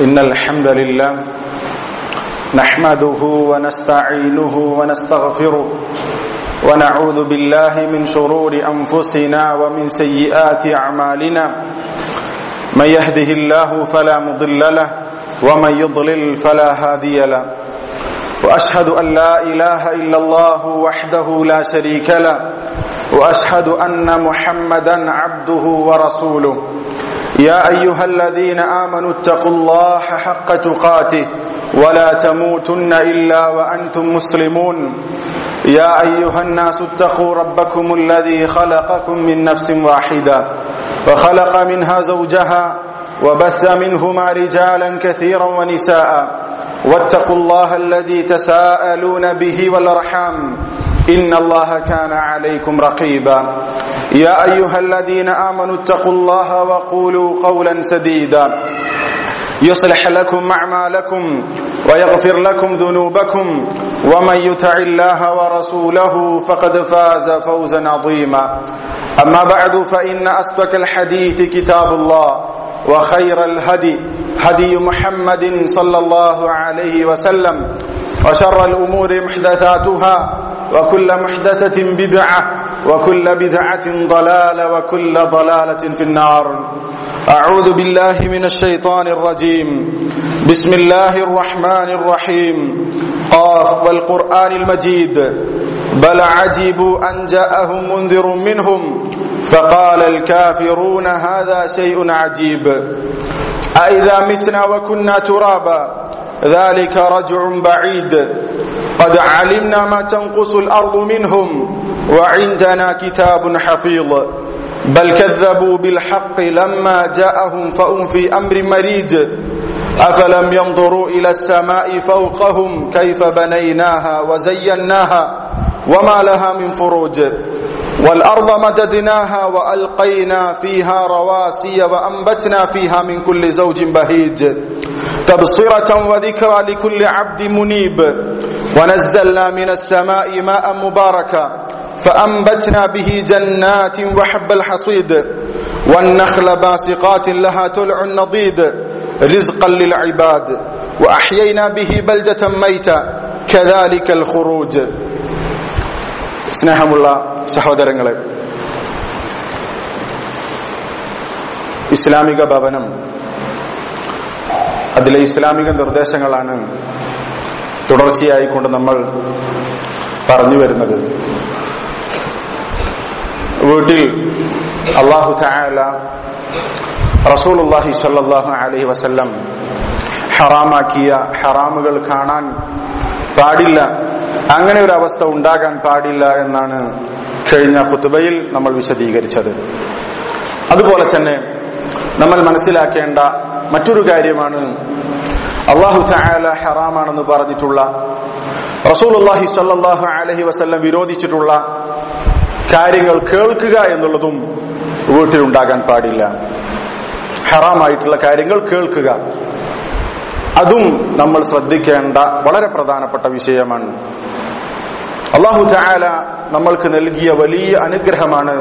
إن الحمد لله نحمده ونستعينه ونستغفره ونعوذ بالله من شرور أنفسنا ومن سيئات أعمالنا من يهده الله فلا مضل له ومن يضلل فلا هادي له واشهد ان لا اله الا الله وحده لا شريك له واشهد ان محمدا عبده ورسوله يا ايها الذين امنوا اتقوا الله حق تقاته ولا تموتن الا وانتم مسلمون يا ايها الناس اتقوا ربكم الذي خلقكم من نفس واحده وخلق منها زوجها وبث منهما رجالا كثيرا ونساء واتقوا الله الذي تساءلون به والارحام ان الله كان عليكم رقيبا يا ايها الذين امنوا اتقوا الله وقولوا قولا سديدا يصلح لكم اعمالكم ويغفر لكم ذنوبكم ومن يطع الله ورسوله فقد فاز فوزا عظيما اما بعد فان اصدق الحديث كتاب الله وخير الهدي هدي محمد صلى الله عليه وسلم وشر الامور محدثاتها وكل محدثه بدعه وكل بدعه ضلاله وكل ضلاله في النار اعوذ بالله من الشيطان الرجيم بسم الله الرحمن الرحيم قاف والقران المجيد بل عجبوا ان جاءهم منذر منهم فقال الكافرون هذا شيء عجيب أإذا متنا وكنا ترابا ذلك رجع بعيد قد علمنا ما تنقص الأرض منهم وعندنا كتاب حفيظ بل كذبوا بالحق لما جاءهم فهم في أمر مريج أفلم ينظروا إلى السماء فوقهم كيف بنيناها وزيناها وما لها من فروج والأرض مددناها وألقينا فيها رواسي وأنبتنا فيها من كل زوج بهيج تبصرة وذكرى لكل عبد منيب ونزلنا من السماء ماء مباركا فأنبتنا به جنات وحب الحصيد والنخل باسقات لها تلع نضيد رزقا للعباد وأحيينا به بلدة ميتا كذلك الخروج സ്നേഹമുള്ള സഹോദരങ്ങളെ ഇസ്ലാമിക ഭവനം അതിലെ ഇസ്ലാമിക നിർദ്ദേശങ്ങളാണ് തുടർച്ചയായിക്കൊണ്ട് നമ്മൾ പറഞ്ഞു വരുന്നത് വീട്ടിൽ അള്ളാഹു താല റസൂലുല്ലാഹി സല്ലാഹു അലഹി വസല്ലം ഹറാമാക്കിയ ഹറാമുകൾ കാണാൻ പാടില്ല അങ്ങനെ ഒരു അവസ്ഥ ഉണ്ടാകാൻ പാടില്ല എന്നാണ് കഴിഞ്ഞ ഫുത്തുബയിൽ നമ്മൾ വിശദീകരിച്ചത് അതുപോലെ തന്നെ നമ്മൾ മനസ്സിലാക്കേണ്ട മറ്റൊരു കാര്യമാണ് അള്ളാഹു ചായാല ഹറാമാണെന്ന് പറഞ്ഞിട്ടുള്ള റസൂലുല്ലാഹി സല്ലാഹു അലഹി വസ്ല്ലം വിരോധിച്ചിട്ടുള്ള കാര്യങ്ങൾ കേൾക്കുക എന്നുള്ളതും വീട്ടിലുണ്ടാകാൻ പാടില്ല ഹറാമായിട്ടുള്ള കാര്യങ്ങൾ കേൾക്കുക അതും നമ്മൾ ശ്രദ്ധിക്കേണ്ട വളരെ പ്രധാനപ്പെട്ട വിഷയമാണ് അള്ളാഹു ചായാല നമ്മൾക്ക് നൽകിയ വലിയ അനുഗ്രഹമാണ്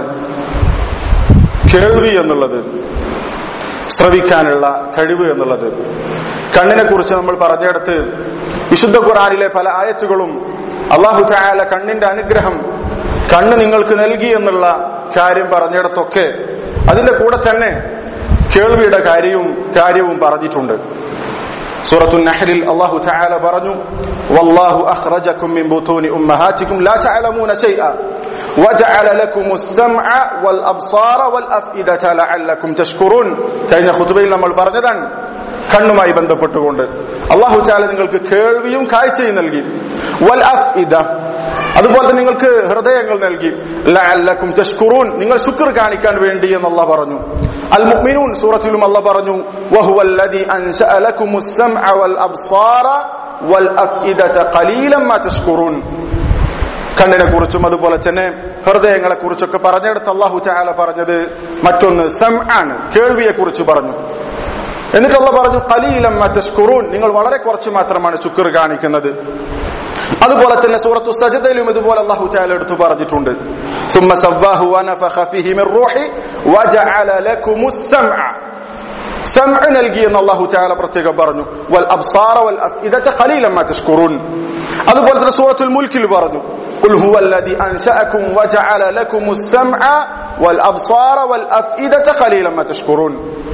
കേൾവി എന്നുള്ളത് ശ്രവിക്കാനുള്ള കഴിവ് എന്നുള്ളത് കണ്ണിനെ കുറിച്ച് നമ്മൾ പറഞ്ഞെടുത്ത് വിശുദ്ധ ഖുറാനിലെ പല ആയത്തുകളും അള്ളാഹു ചായാല കണ്ണിന്റെ അനുഗ്രഹം കണ്ണ് നിങ്ങൾക്ക് നൽകി എന്നുള്ള കാര്യം പറഞ്ഞിടത്തൊക്കെ അതിന്റെ കൂടെ തന്നെ കേൾവിയുടെ കാര്യവും കാര്യവും പറഞ്ഞിട്ടുണ്ട് സൂറത്തു നഹലിൽ അള്ളാഹു തആല പറഞ്ഞു വല്ലാഹു അഖ്റജകും മിൻ ബുതൂനി ഉമ്മഹാതികും ലാ തഅലമൂന ശൈഅ വജഅല ലക്കുമുസ് സമഅ വൽ അബ്സാറ വൽ അഫ്ഇദത ലഅല്ലക്കും തഷ്കുറൂൻ കഴിഞ്ഞ ഖുതുബയിൽ നമ്മൾ പറഞ്ഞതാണ് കണ്ണുമായി ബന്ധപ്പെട്ടുകൊണ്ട് അള്ളാഹു ചാല നിങ്ങൾക്ക് കേൾവിയും കാഴ്ചയും നൽകി വൽ അഫ്ഇദ അതുപോലെ തന്നെ നിങ്ങൾക്ക് ഹൃദയങ്ങൾ നൽകി ലഅല്ലക്കും തഷ്കുറൂൻ നിങ്ങൾ ശുക്ർ കാണിക്കാൻ വേണ്ടി എന്ന് അള്ളാഹ് പറഞ്ഞു അൽ മുഅ്മിനൂൻ സൂറത്തിലും അള്ളാഹ് പറഞ്ഞു വഹുവല്ലദി അൻശഅ ലക്കുമുസ് സമഅ വൽ അബ്സാറ വൽ അഫ്ഇദത ഖലീലൻ മാ തഷ്കുറൂൻ കണ്ണിനെ കുറിച്ചും അതുപോലെ തന്നെ ഹൃദയങ്ങളെ കുറിച്ചൊക്കെ പറഞ്ഞെടുത്ത് അള്ളാഹു ചാല പറഞ്ഞത് മറ്റൊന്ന് സം ആണ് കേൾവിയെ കുറിച്ച് പറഞ്ഞു എന്നിട്ട് അള്ള പറഞ്ഞു കലീലം തഷ്കുറൂൻ നിങ്ങൾ വളരെ കുറച്ച് മാത്രമാണ് ശുക്ർ കാണിക്കുന്നത് അതുപോലെ തന്നെ സൂറത്തു സജദയിലും ഇതുപോലെ അള്ളാഹു ചാല എടുത്തു പറഞ്ഞിട്ടുണ്ട് ثم سواه ونفخ فيه من روحه وجعل لكم السمع സമ നൽകി എന്ന് അള്ളാഹു ചാല പ്രത്യേകം പറഞ്ഞു വൽ അബ്സാറ വൽ അഫ്ഇദത ഖലീലൻ മാ തഷ്കുറൂൻ അതുപോലെ തന്നെ സൂറത്തുൽ മുൽക്കിൽ പറഞ്ഞു ഖുൽ ഹുവല്ലദി അൻശഅകും വജഅല ലക്കുമുസ് സമഅ വൽ അബ്സാറ വൽ അഫ്ഇദത ഖലീലൻ മാ തഷ്കുറൂൻ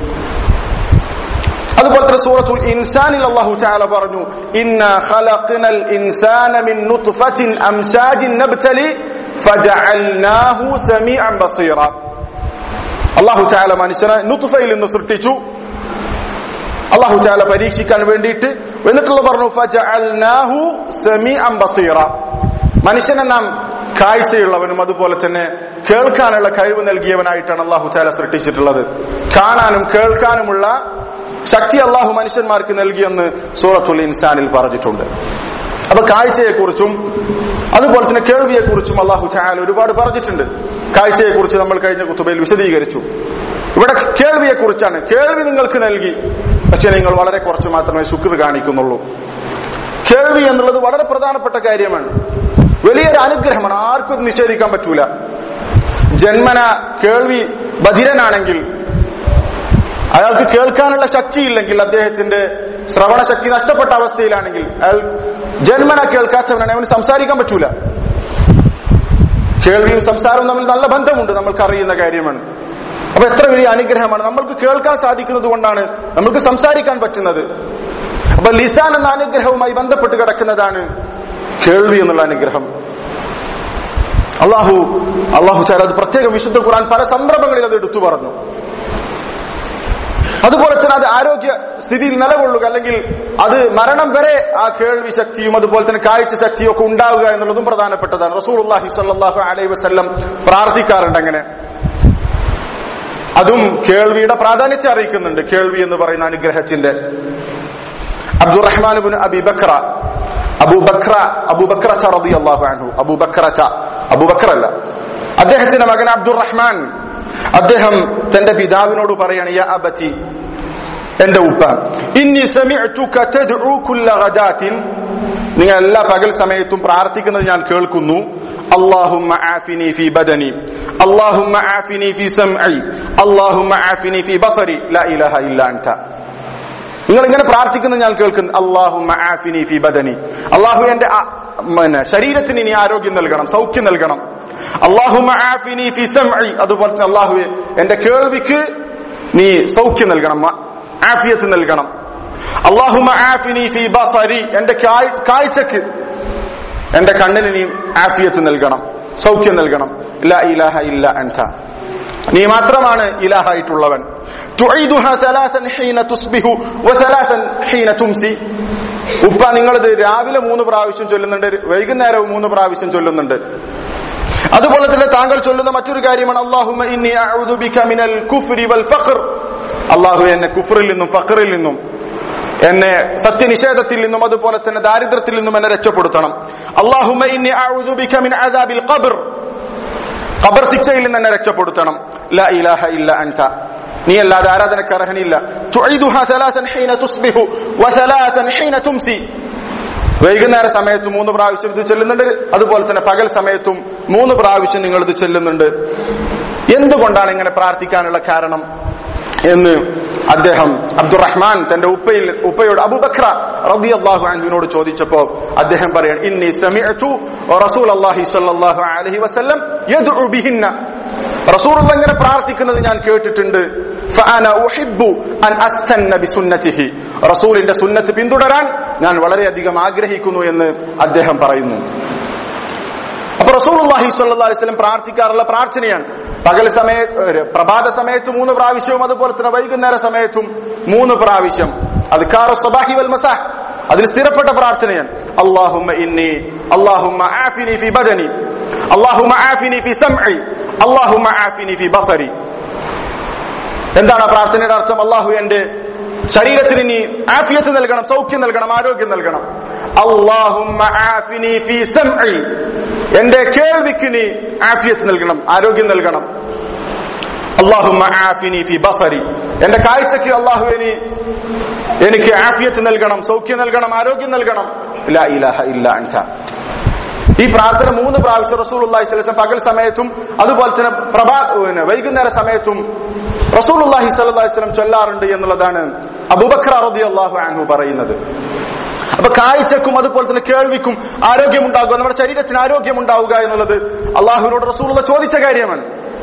അതുപോലെ തന്നെ സൂറത്തുൽ ഇൻസാനിൽ അള്ളാഹു ചാല പറഞ്ഞു ഇന്ന ഖലഖ്നൽ ഇൻസാന മിൻ നുത്ഫത്തിൻ അംശാജിൻ നബ്തലി ഫജഅൽനാഹു സമീഅൻ ബസീറ അള്ളാഹു ചാല മനുഷ്യനെ നുത്ഫയിൽ നിന്ന് സൃഷ്ടിച്ചു അള്ളാഹു ചാല പരീക്ഷിക്കാൻ വേണ്ടിയിട്ട് എന്നിട്ടുള്ള പറഞ്ഞു ഫജഅൽനാഹു സമീഅൻ ബസീറ മനുഷ്യനെ നാം കാഴ്ചയുള്ളവനും അതുപോലെ തന്നെ കേൾക്കാനുള്ള കഴിവ് നൽകിയവനായിട്ടാണ് അള്ളാഹു ചാല സൃഷ്ടിച്ചിട്ടുള്ളത് കാണാനും കേൾക്കാനുമുള്ള ശക്തി അള്ളാഹു മനുഷ്യന്മാർക്ക് നൽകിയെന്ന് സൂറത്തുൽ ഇൻസാനിൽ പറഞ്ഞിട്ടുണ്ട് അപ്പൊ കാഴ്ചയെക്കുറിച്ചും അതുപോലെ തന്നെ കേൾവിയെക്കുറിച്ചും അള്ളാഹു ചായാൽ ഒരുപാട് പറഞ്ഞിട്ടുണ്ട് കാഴ്ചയെക്കുറിച്ച് നമ്മൾ കഴിഞ്ഞ കുത്തുബയിൽ വിശദീകരിച്ചു ഇവിടെ കേൾവിയെക്കുറിച്ചാണ് കേൾവി നിങ്ങൾക്ക് നൽകി പക്ഷെ നിങ്ങൾ വളരെ കുറച്ച് മാത്രമേ ശുക്ർ കാണിക്കുന്നുള്ളൂ കേൾവി എന്നുള്ളത് വളരെ പ്രധാനപ്പെട്ട കാര്യമാണ് വലിയൊരു അനുഗ്രഹമാണ് ആർക്കും നിഷേധിക്കാൻ പറ്റൂല ജന്മന കേൾവി ബധിരനാണെങ്കിൽ അയാൾക്ക് കേൾക്കാനുള്ള ശക്തിയില്ലെങ്കിൽ അദ്ദേഹത്തിന്റെ ശ്രവണശക്തി നഷ്ടപ്പെട്ട അവസ്ഥയിലാണെങ്കിൽ അയാൾ ജന്മന കേൾക്കാത്തവനാണ് അവന് സംസാരിക്കാൻ പറ്റൂല കേൾവിയും സംസാരവും തമ്മിൽ നല്ല ബന്ധമുണ്ട് നമ്മൾക്ക് അറിയുന്ന കാര്യമാണ് അപ്പൊ എത്ര വലിയ അനുഗ്രഹമാണ് നമ്മൾക്ക് കേൾക്കാൻ സാധിക്കുന്നത് കൊണ്ടാണ് നമുക്ക് സംസാരിക്കാൻ പറ്റുന്നത് അപ്പൊ ലിസാൻ എന്ന അനുഗ്രഹവുമായി ബന്ധപ്പെട്ട് കിടക്കുന്നതാണ് കേൾവി എന്നുള്ള അനുഗ്രഹം അള്ളാഹു അള്ളാഹു ചാൽ അത് പ്രത്യേകം വിശുദ്ധ ഖുർആൻ പല സന്ദർഭങ്ങളിൽ അത് എടുത്തു പറഞ്ഞു അതുപോലെ തന്നെ അത് ആരോഗ്യ സ്ഥിതിയിൽ നിലകൊള്ളുക അല്ലെങ്കിൽ അത് മരണം വരെ ആ കേൾവി ശക്തിയും അതുപോലെ തന്നെ കാഴ്ച ശക്തിയും ഒക്കെ ഉണ്ടാവുക എന്നുള്ളതും പ്രധാനപ്പെട്ടതാണ് റസൂൽ അള്ളാഹി സല്ലാഹു അലൈഹി വസ്ല്ലം പ്രാർത്ഥിക്കാറുണ്ട് അങ്ങനെ അതും കേൾവിയുടെ പ്രാധാന്യത്തെ അറിയിക്കുന്നുണ്ട് കേൾവി എന്ന് പറയുന്ന അനുഗ്രഹത്തിന്റെ അബ്ദുറഹ്മാൻ അബി ബക്ര അബൂബക്ര അബൂബക്ര റതി അള്ളാഹു അൻഹു അബൂബക്ര അബൂബക്ര അല്ല അദ്ദേഹത്തിന്റെ മകൻ അബ്ദുറഹ്മാൻ അദ്ദേഹം തന്റെ പിതാവിനോട് പറയാണ് യാ അബത്തി എന്റെ ഉപ്പ ഇന്നി സമിഅതുക തദ്ഉ കുല്ല ഗദാത്തിൻ നിങ്ങൾ എല്ലാ പകൽ സമയത്തും പ്രാർത്ഥിക്കുന്നത് ഞാൻ കേൾക്കുന്നു اللهم عافني في بدني اللهم عافني في سمعي اللهم عافني في بصري لا اله الا انت നിങ്ങൾ ഇങ്ങനെ പ്രാർത്ഥിക്കുന്നത് ഞാൻ കേൾക്കുന്നു അള്ളാഹു ആഫിനി ഫി ബദനി അള്ളാഹു എന്റെ പിന്നെ ശരീരത്തിന് ഇനി ആരോഗ്യം നൽകണം സൗഖ്യം നൽകണം അള്ളാഹു ആഫിനി ഫി സംഇ അതുപോലെ തന്നെ അള്ളാഹു എന്റെ കേൾവിക്ക് നീ സൗഖ്യം നൽകണം ആഫിയത്ത് നൽകണം അള്ളാഹു ആഫിനി ഫി ബസരി എന്റെ കാഴ്ചക്ക് എന്റെ കണ്ണിന് നീ ആഫിയത്ത് നൽകണം സൗഖ്യം നൽകണം ലാ ഇലാഹ ഇല്ല അൻത നീ മാത്രമാണ് ഇലാഹായിട്ടുള്ളവൻ തുഈദുഹ സലാസൻ ഹീന തുസ്ബിഹു വസലാസൻ ഹീന തുംസി ഉപ്പ നിങ്ങളിത് രാവിലെ മൂന്ന് പ്രാവശ്യം ചൊല്ലുന്നുണ്ട് വൈകുന്നേരവും മൂന്ന് പ്രാവശ്യം ചൊല്ലുന്നുണ്ട് അതുപോലെ തന്നെ താങ്കൾ ചൊല്ലുന്ന മറ്റൊരു കാര്യമാണ് അള്ളാഹുമ ഇന്നി അഊദു ബിക മിനൽ കുഫ്രി വൽ ഫഖർ അള്ളാഹു എന്നെ കുഫറിൽ നിന്നും ഫഖറിൽ നിന്നും എന്നെ സത്യനിഷേധത്തിൽ നിന്നും അതുപോലെ തന്നെ ദാരിദ്ര്യത്തിൽ നിന്നും എന്നെ രക്ഷപ്പെടുത്തണം അള്ളാഹുമ ഇന്നി അഊദു ബിക മിൻ അദാബിൽ ഖബർ ഖബർ ശിക്ഷയിൽ നിന്ന് എന്നെ രക്ഷപ്പെടുത്തണം ലാ ഇലാഹ ഇല്ല അൻത നീ അല്ലാതെ ആരാധനക്ക് അർഹനില്ല തുഈദുഹ സലാസൻ ഹീന തുസ്ബിഹു വസലാസൻ ഹീന തുംസി വൈകുന്നേര സമയത്ത് മൂന്ന് പ്രാവശ്യം ഇത് ചെല്ലുന്നുണ്ട് അതുപോലെ തന്നെ പകൽ സമയത്തും മൂന്ന് പ്രാവശ്യം നിങ്ങൾ ഇത് ചെല്ലുന്നുണ്ട് എന്തുകൊണ്ടാണ് ഇങ്ങനെ പ്രാർത്ഥിക്കാനുള്ള കാരണം എന്ന് അദ്ദേഹം അബ്ദുറഹ്മാൻ തന്റെ ഉപ്പയിൽ ഉപ്പയോട് അബുബക്ര റബി അള്ളാഹു അൻഹുവിനോട് ചോദിച്ചപ്പോ അദ്ദേഹം പറയാണ് ഇന്നി സമിഅതു റസൂൽ അള്ളാഹി സ്വല്ലല്ലാഹു അലൈഹി വസല്ലം യദ്ഉ ബിഹിന്ന റസൂൽ ഇങ്ങനെ പ്രാർത്ഥിക്കുന്നത് ഞാൻ കേട്ടിട്ടുണ്ട് ഫഅന ഉഹിബ്ബു അൻ അസ്തന്ന ബിസുന്നതിഹി റസൂലിന്റെ സുന്നത്ത് പിന്തുടരാൻ ഞാൻ വളരെയധികം ആഗ്രഹിക്കുന്നു എന്ന് അദ്ദേഹം പറയുന്നു അപ്പൊ റസൂലുള്ളാഹി സ്വല്ലല്ലാഹി അലൈഹി വസല്ലം പ്രാർത്ഥിക്കാറുള്ള പ്രാർത്ഥനയാണ് പകൽ സമയ പ്രഭാത സമയത്ത് മൂന്ന് പ്രാവശ്യവും അതുപോലെ തന്നെ വൈകുന്നേര സമയത്തും മൂന്ന് പ്രാവശ്യം അത് കാറ സ്വബാഹി വൽ മസാഹ് അതിൽ സ്ഥിരപ്പെട്ട പ്രാർത്ഥനയാണ് അള്ളാഹുമ്മ ഇന്നി അള്ളാഹുമ്മ ആഫിനി ഫി ബദനി അള്ളാഹുമ്മ ആഫിനി ഫി സംഇ അള്ളാഹുമ്മ ആഫിനി ഫി ബസരി എന്താണ് ആ പ്രാർത്ഥനയുടെ അർത്ഥം അള്ളാഹു എന്റെ ശരീരത്തിന് നീ ആഫിയത്ത് നൽകണം സൗഖ്യം നൽകണം ആരോഗ്യം നൽകണം അള്ളാഹുമ്മ ആഫിനി ഫി സംഇ എന്റെ കേൾവിക്ക് നീ ആഫിയത്ത് നൽകണം ആരോഗ്യം നൽകണം അള്ളാഹുമ്മ ആഫിനി ഫി ബസരി എന്റെ കാഴ്ചക്ക് അള്ളാഹു എനി എനിക്ക് ആഫിയത്ത് നൽകണം സൗഖ്യം നൽകണം ആരോഗ്യം നൽകണം ലാ ഇലാഹ ഇല്ല അൻത ഈ പ്രാർത്ഥന മൂന്ന് പ്രാവശ്യം റസൂൽ അള്ളാഹി സ്വലം പകൽ സമയത്തും അതുപോലെ തന്നെ പ്രഭാ പിന്നെ വൈകുന്നേര സമയത്തും റസൂൽ അള്ളാഹി സ്വലി സ്വലം ചൊല്ലാറുണ്ട് എന്നുള്ളതാണ് അബൂബക്കർ റതി അള്ളാഹു അൻഹു പറയുന്നത് അപ്പൊ കാഴ്ചക്കും അതുപോലെ തന്നെ കേൾവിക്കും ആരോഗ്യമുണ്ടാകുക നമ്മുടെ ശരീരത്തിന് ആരോഗ്യമുണ്ടാവുക എന്നുള്ളത് അള്ളാഹുവിനോട് റസൂലുള്ള ചോദിച്ച കാര്യമാണ്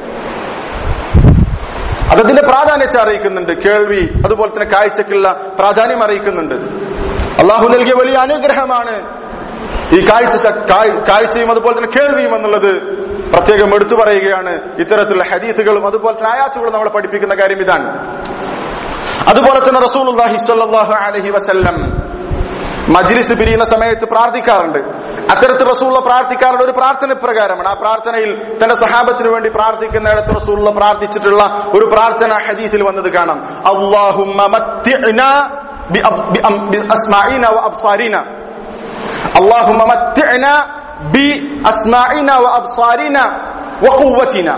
അതതിന്റെ പ്രാധാന്യത്തെ അറിയിക്കുന്നുണ്ട് കേൾവി അതുപോലെ തന്നെ കാഴ്ചക്കുള്ള പ്രാധാന്യം അറിയിക്കുന്നുണ്ട് അള്ളാഹു നൽകിയ വലിയ അനുഗ്രഹമാണ് ഈ കാഴ്ച ശ- കാഴ്- കാഴ്ചയും അതുപോലെ തന്നെ കേൾവിയും എന്നുള്ളത് പ്രത്യേകം എടുത്തു പറയുകയാണ് ഇത്തരത്തിലുള്ള ഹദീത്തുകളും അതുപോലെ തന്നെ ആയാച്ചുകളും നമ്മളെ പഠിപ്പിക്കുന്ന കാര്യം ഇതാണ് അതുപോലെ തന്നെ റസൂലുള്ളാഹി സ്വല്ലല്ലാഹു അലൈഹി വസല്ലം മജ്ലിസ് പിരിയുന്ന സമയത്ത് പ്രാർത്ഥിക്കാറുണ്ട് അത്തരത്തിൽ റസൂള്ള പ്രാർത്ഥിക്കാറുണ്ട് ഒരു പ്രാർത്ഥന പ്രകാരമാണ് ആ പ്രാർത്ഥനയിൽ തന്റെ സഹാബത്തിന് വേണ്ടി പ്രാർത്ഥിക്കുന്നിടത്ത് റസൂള്ള പ്രാർത്ഥിച്ചിട്ടുള്ള ഒരു പ്രാർത്ഥന ഹദീസിൽ വന്നത് കാണാം അള്ളാഹുമ്മ മത്തിഅ്നാ ബി- ബി- ബി- അസ്മാഇന വ അബ്സാരിന اللهم متعنا بأسماعنا وأبصارنا وقوتنا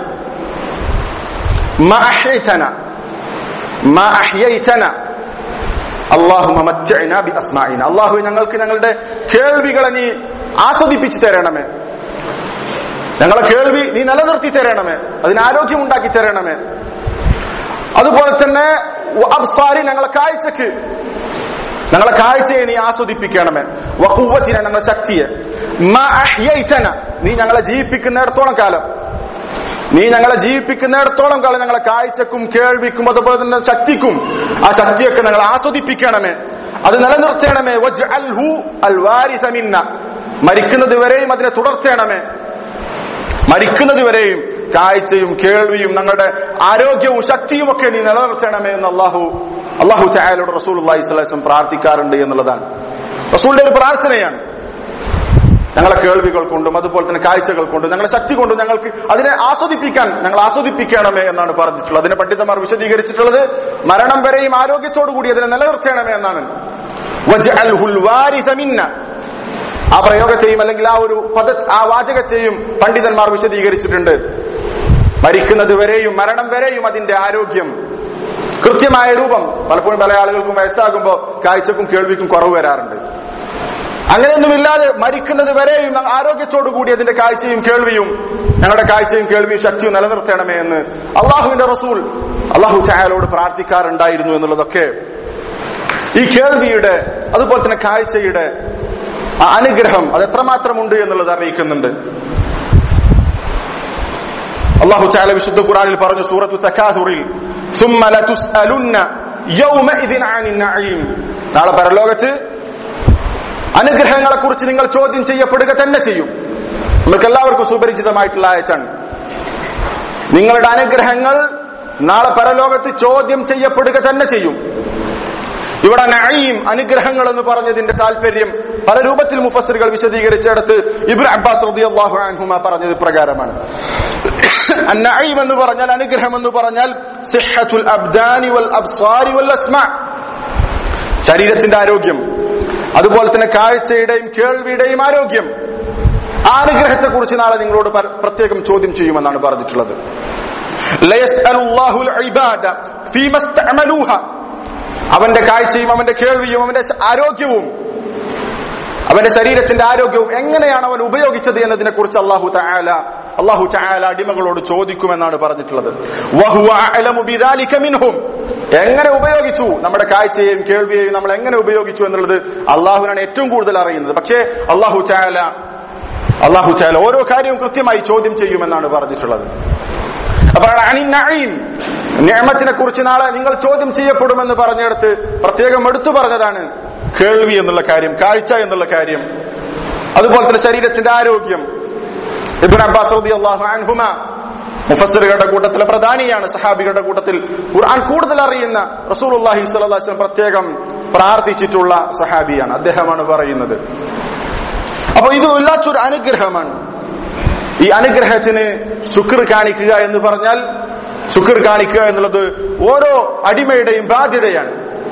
ما أحييتنا ما أحييتنا അള്ളാഹുമ മറ്റഅന ബി അസ്മാഇന അള്ളാഹു ഞങ്ങൾക്ക് ഞങ്ങളുടെ കേൾവികളെ നീ ആസ്വദിപ്പിച്ചു തരണമേ ഞങ്ങളെ കേൾവി നീ നിലനിർത്തി തരണമേ അതിന് ആരോഗ്യം ഉണ്ടാക്കി തരണമേ അതുപോലെ തന്നെ വ അബ്സാരി ഞങ്ങളെ കാഴ്ചക്ക് ഞങ്ങളെ കാഴ്ചയെ നീ ആസ്വദിപ്പിക്കണമേ വഖുവത്തിന ഞങ്ങളെ ശക്തിയെ മാ അഹ്യൈതന നീ ഞങ്ങളെ ജീവിപ്പിക്കുന്നിടത്തോളം കാലം നീ ഞങ്ങളെ ജീവിപ്പിക്കുന്നിടത്തോളം കാലം ഞങ്ങളെ കാഴ്ചക്കും കേൾവിക്കും അതുപോലെ തന്നെ ശക്തിക്കും ആ ശക്തിയൊക്കെ ഞങ്ങൾ ആസ്വദിപ്പിക്കണമേ അത് നിലനിർത്തണമേ വജ്അൽഹു അൽ വാരിസ മിന്ന മരിക്കുന്നത് വരെയും അതിനെ തുടർത്തണമേ മരിക്കുന്നത് വരെയും കാഴ്ചയും കേൾവിയും ഞങ്ങളുടെ ആരോഗ്യവും ശക്തിയും ഒക്കെ നീ നിലനിർത്തണമേ എന്ന് അള്ളാഹു അള്ളാഹു ചായാലോട് റസൂൽ അള്ളാഹി സ്വലം പ്രാർത്ഥിക്കാറുണ്ട് എന്നുള്ളതാണ് റസൂലിന്റെ ഒരു പ്രാർത്ഥനയാണ് ഞങ്ങളെ കേൾവികൾ കൊണ്ടും അതുപോലെ തന്നെ കാഴ്ചകൾ കൊണ്ടും ഞങ്ങളെ ശക്തി കൊണ്ടും ഞങ്ങൾക്ക് അതിനെ ആസ്വദിപ്പിക്കാൻ ഞങ്ങൾ ആസ്വദിപ്പിക്കണമേ എന്നാണ് പറഞ്ഞിട്ടുള്ളത് അതിനെ പണ്ഡിതന്മാർ വിശദീകരിച്ചിട്ടുള്ളത് മരണം വരെയും ആരോഗ്യത്തോടു കൂടി അതിനെ നിലനിർത്തണമേ എന്നാണ് വജ്അൽഹുൽ വാരിസ മിന്ന ആ പ്രയോഗത്തെയും അല്ലെങ്കിൽ ആ ഒരു പദ ആ വാചകത്തെയും പണ്ഡിതന്മാർ വിശദീകരിച്ചിട്ടുണ്ട് മരിക്കുന്നത് വരെയും മരണം വരെയും അതിന്റെ ആരോഗ്യം കൃത്യമായ രൂപം പലപ്പോഴും പല ആളുകൾക്കും വയസ്സാകുമ്പോൾ കാഴ്ചക്കും കേൾവിക്കും കുറവ് വരാറുണ്ട് അങ്ങനെയൊന്നുമില്ലാതെ മരിക്കുന്നത് വരെയും ഞങ്ങൾ ആരോഗ്യത്തോടു കൂടി അതിന്റെ കാഴ്ചയും കേൾവിയും ഞങ്ങളുടെ കാഴ്ചയും കേൾവിയും ശക്തിയും നിലനിർത്തണമേ എന്ന് അള്ളാഹുവിന്റെ റസൂൽ അള്ളാഹു ചായാലോട് പ്രാർത്ഥിക്കാറുണ്ടായിരുന്നു എന്നുള്ളതൊക്കെ ഈ കേൾവിയുടെ അതുപോലെ തന്നെ കാഴ്ചയുടെ ആ അനുഗ്രഹം അത് എത്രമാത്രമുണ്ട് എന്നുള്ളത് അറിയിക്കുന്നുണ്ട് അള്ളാഹു ചാല വിശുദ്ധ ഖുറാനിൽ പറഞ്ഞു സൂറത്തു തക്കാസുറിൽ ثم لتسألن يومئذ عن النعيم നാളെ പരലോകത്ത് അനുഗ്രഹങ്ങളെ കുറിച്ച് നിങ്ങൾ ചോദ്യം ചെയ്യപ്പെടുക തന്നെ ചെയ്യും നമുക്ക് എല്ലാവർക്കും സുപരിചിതമായിട്ടുള്ള ആയച്ചാണ് നിങ്ങളുടെ അനുഗ്രഹങ്ങൾ നാളെ പരലോകത്ത് ചോദ്യം ചെയ്യപ്പെടുക തന്നെ ചെയ്യും ഇവിടെ നഈം അനുഗ്രഹങ്ങൾ എന്ന് പറഞ്ഞതിന്റെ താല്പര്യം പല രൂപത്തിൽ മുഫസ്സിറുകൾ വിശദീകരിച്ചിടത്ത് ഇബ്നു അബ്ബാസ് റളിയല്ലാഹു അൻഹുമ പറഞ്ഞത് പ്രകാരമാണ് നഈം എന്ന് പറഞ്ഞാൽ അനുഗ്രഹം എന്ന് പറഞ്ഞാൽ സിഹ്ഹത്തുൽ അബ്ദാനി വൽ അബ്സാരി വൽ അസ്മാ ശരീരത്തിന്റെ ആരോഗ്യം അതുപോലെ തന്നെ കാഴ്ചയുടെയും കേൾവിയുടെയും ആരോഗ്യം ആ അനുഗ്രഹത്തെ കുറിച്ച് നാളെ നിങ്ങളോട് പര- പ്രത്യേകം ചോദ്യം ചെയ്യുമെന്നാണ് പറഞ്ഞിട്ടുള്ളത് ലയസ്അലുല്ലാഹുൽ ഇബാദ ഫീമ ഇസ്തഅമലൂഹ അവന്റെ കാഴ്ചയും അവന്റെ കേൾവിയും അവന്റെ ശ- ആരോഗ്യവും അവന്റെ ശരീരത്തിന്റെ ആരോഗ്യവും എങ്ങനെയാണ് അവൻ ഉപയോഗിച്ചത് എന്നതിനെ കുറിച്ച് അള്ളാഹു തആല അള്ളാഹു തആല അടിമകളോട് ചോദിക്കുമെന്നാണ് പറഞ്ഞിട്ടുള്ളത് വഹുവ അഅലമു ബിദാലിക മിൻഹും എങ്ങനെ ഉപയോഗിച്ചു നമ്മുടെ കാഴ്ചയെയും കേൾവിയെയും നമ്മൾ എങ്ങനെ ഉപയോഗിച്ചു എന്നുള്ളത് അള്ളാഹുവിനാണ് ഏറ്റവും കൂടുതൽ അറിയുന്നത് പക്ഷേ അള്ളാഹു തആല അള്ളാഹു തആല ഓരോ കാര്യവും കൃത്യമായി ചോദ്യം ചെയ്യുമെന്നാണ് പറഞ്ഞിട്ടുള്ളത് അപ്പോൾ നിയമത്തിനെ കുറിച്ച് നാളെ നിങ്ങൾ ചോദ്യം ചെയ്യപ്പെടുമെന്ന് പറഞ്ഞെടുത്ത് പ്രത്യേകം എടുത്തു പറഞ്ഞതാണ് കേൾവി എന്നുള്ള കാര്യം കാഴ്ച എന്നുള്ള കാര്യം അതുപോലെ തന്നെ ശരീരത്തിന്റെ ആരോഗ്യം ഇബ്ൻ അബ്ബാസ് റളിയല്ലാഹു അൻഹുമ മുഫസ്സിറുകളുടെ കൂട്ടത്തിലെ പ്രധാനിയാണ് സഹാബികളുടെ കൂട്ടത്തിൽ ഖുർആൻ കൂടുതൽ അറിയുന്ന റസൂലുള്ളാഹി സ്വല്ലല്ലാഹു അലൈഹി വസല്ലം പ്രത്യേകം പ്രാർത്ഥിച്ചിട്ടുള്ള സഹാബിയാണ് അദ്ദേഹമാണ് പറയുന്നത് അപ്പൊ ഇത് വല്ലാത്തൊരു അനുഗ്രഹമാണ് ഈ അനുഗ്രഹത്തിന് ശുക്ർ കാണിക്കുക എന്ന് പറഞ്ഞാൽ ശുക്ർ കാണിക്കുക എന്നുള്ളത് ഓരോ അടിമയുടെയും ബാധ്യതയാണ്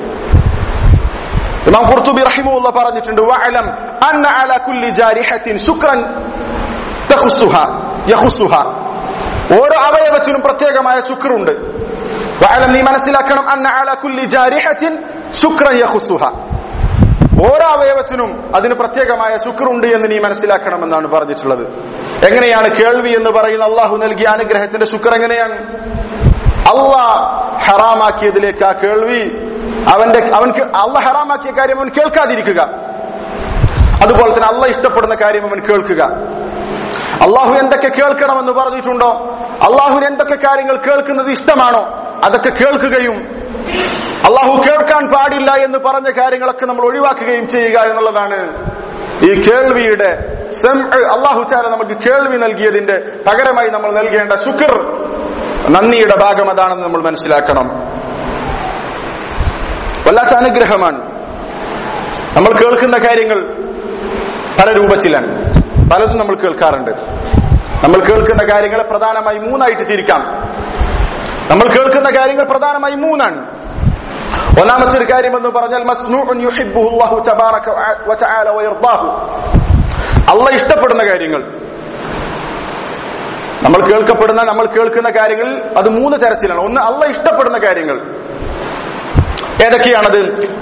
ഇമാം ഖുർത്തുബി റഹിമുള്ള പറഞ്ഞിട്ടുണ്ട് വഅലം അന്ന അലാ കുല്ലി ജാരിഹത്തിൻ ശുക്രൻ തഖുസ്സുഹ യഖുസ്സുഹ ഓരോ അവയവത്തിനും പ്രത്യേകമായ ശുക്രുണ്ട് വഅലം നീ മനസ്സിലാക്കണം അന്ന അലാ കുല്ലി ജാരിഹത്തിൻ ശുക്രൻ യഖുസ്സുഹ ഓരോ അവയവത്തിനും അതിന് പ്രത്യേകമായ ശുക്രുണ്ട് എന്ന് നീ മനസ്സിലാക്കണമെന്നാണ് പറഞ്ഞിട്ടുള്ളത് എങ്ങനെയാണ് കേൾവി എന്ന് പറയുന്ന അള്ളാഹു നൽകിയ അനുഗ്രഹത്തിന്റെ ശുക്ർ എങ്ങനെയാണ് അള്ളാഹ് ഹറാമാക്കിയതിലേക്ക് ആ കേൾവി അവന്റെ അവൻ അള്ള ഹറാമാക്കിയ കാര്യം അവൻ കേൾക്കാതിരിക്കുക അതുപോലെ തന്നെ അള്ള ഇഷ്ടപ്പെടുന്ന കാര്യം അവൻ കേൾക്കുക അള്ളാഹു എന്തൊക്കെ കേൾക്കണമെന്ന് പറഞ്ഞിട്ടുണ്ടോ അള്ളാഹുവിന് എന്തൊക്കെ കാര്യങ്ങൾ കേൾക്കുന്നത് ഇഷ്ടമാണോ അതൊക്കെ കേൾക്കുകയും അള്ളാഹു കേൾക്കാൻ പാടില്ല എന്ന് പറഞ്ഞ കാര്യങ്ങളൊക്കെ നമ്മൾ ഒഴിവാക്കുകയും ചെയ്യുക എന്നുള്ളതാണ് ഈ കേൾവിയുടെ അള്ളാഹു ചാല നമുക്ക് കേൾവി നൽകിയതിന്റെ പകരമായി നമ്മൾ നൽകേണ്ട ശുക്ർ നന്ദിയുടെ ഭാഗം അതാണെന്ന് നമ്മൾ മനസ്സിലാക്കണം വല്ലാത്ത അനുഗ്രഹമാണ് നമ്മൾ കേൾക്കുന്ന കാര്യങ്ങൾ പല രൂപത്തിലാണ് പലതും നമ്മൾ കേൾക്കാറുണ്ട് നമ്മൾ കേൾക്കുന്ന കാര്യങ്ങളെ പ്രധാനമായി മൂന്നായിട്ട് തിരിക്കാം നമ്മൾ കേൾക്കുന്ന കാര്യങ്ങൾ പ്രധാനമായി മൂന്നാണ് ഒന്നാമത്തെ ഒരു കാര്യം എന്ന് പറഞ്ഞാൽ മസ്നൂഉൻ യുഹിബ്ബുഹു അല്ലാഹു തബാറക വതആല വയർദാഹു അള്ളാഹ് ഇഷ്ടപ്പെടുന്ന കാര്യങ്ങൾ നമ്മൾ കേൾക്കപ്പെടുന്ന നമ്മൾ കേൾക്കുന്ന കാര്യങ്ങൾ അത് മൂന്ന് തരത്തിലാണ് ഒന്ന് അള്ളാഹ് ഇഷ്ടപ്പെടുന്ന കാര്യങ്ങൾ ഏതൊക്കെയാണത്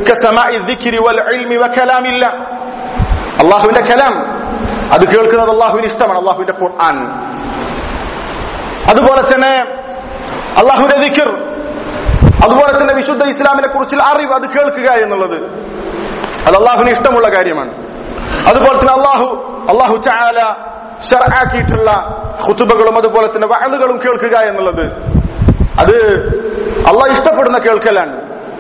അള്ളാഹുവിന്റെ കലാം അത് കേൾക്കുന്നത് അള്ളാഹുവിന് ഇഷ്ടമാണ് അള്ളാഹുവിന്റെ ഖുർആൻ അതുപോലെ തന്നെ അള്ളാഹുവിന്റെ ദിക്കർ അതുപോലെ തന്നെ വിശുദ്ധ ഇസ്ലാമിനെ കുറിച്ചുള്ള അറിവ് അത് കേൾക്കുക എന്നുള്ളത് അത് അള്ളാഹുവിന് ഇഷ്ടമുള്ള കാര്യമാണ് അതുപോലെ തന്നെ അള്ളാഹു അള്ളാഹു ചാല ഷർആക്കിയിട്ടുള്ള ഹുത്തുബകളും അതുപോലെ തന്നെ വഅലുകളും കേൾക്കുക എന്നുള്ളത് അത് അള്ളാഹ് ഇഷ്ടപ്പെടുന്ന കേൾക്കലാണ്